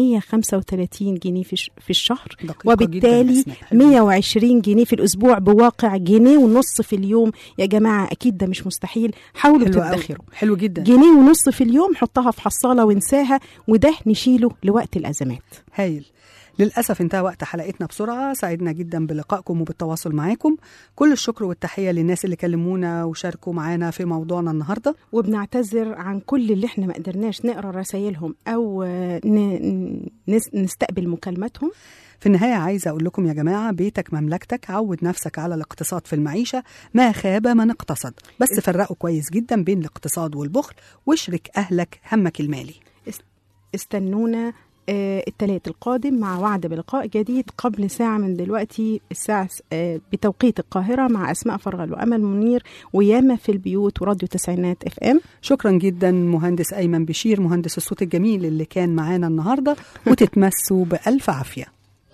G: 835 جنيه في الش- في الشهر
F: دقيقة
G: وبالتالي
F: جداً أسماء.
G: 120 جنيه في الاسبوع بواقع جنيه ونص في اليوم يا جماعه اكيد ده مش مستحيل حاولوا
F: حلو أوي.
G: تدخروا
F: حلو جدا
G: جنيه ونص في اليوم حطها في حصاله وانساها وده نشيله لوقت الازمات
F: هايل للأسف انتهى وقت حلقتنا بسرعة سعدنا جدا بلقائكم وبالتواصل معاكم كل الشكر والتحية للناس اللي كلمونا وشاركوا معانا في موضوعنا النهاردة
G: وبنعتذر عن كل اللي احنا ما قدرناش نقرا رسائلهم او آه، ن- نس- نستقبل مكالماتهم
F: في النهاية عايزة أقول لكم يا جماعة بيتك مملكتك عود نفسك على الاقتصاد في المعيشة ما خاب من اقتصد بس فرقوا كويس جدا بين الاقتصاد والبخل واشرك أهلك همك المالي
G: است- استنونا آه الثلاث القادم مع وعد بلقاء جديد قبل ساعة من دلوقتي الساعة آه بتوقيت القاهرة مع أسماء فرغل وأمل منير وياما في البيوت وراديو تسعينات اف ام
F: شكرا جدا مهندس أيمن بشير مهندس الصوت الجميل اللي كان معانا النهاردة وتتمسوا بألف عافية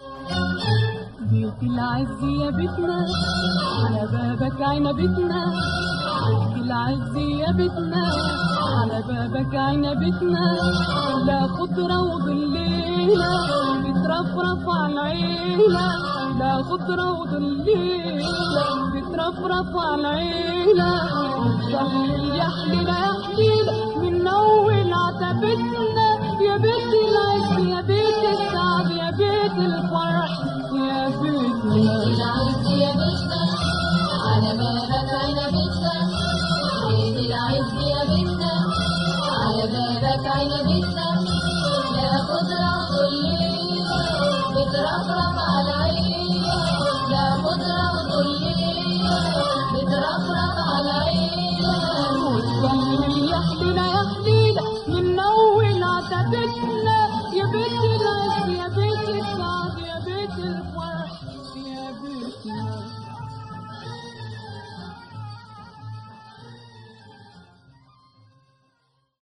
L: بيت العز يا بيتنا على بابك عنبتنا بيت العز يا بيتنا على بابك عنبتنا لا خضرة وظليلة بترفرف على العيلة لا خضرة وظليلة بترفرف على العيلة وتظل يا حليلة يا حليلة من أول عتبتنا يا بيت العز يا بيت السعد يا بيت الفرح يا بيتنا
R: العز يا بيتنا على بابك عنبتنا بيت العز يا بيتنا على بابك عنبتنا لا خضرة وظليلة بترفرف على عينينا لا خضرة وظليلة بترفرف على عينينا
L: وتظل يا حليلة يا حليلة من أول عتبتنا يا بيت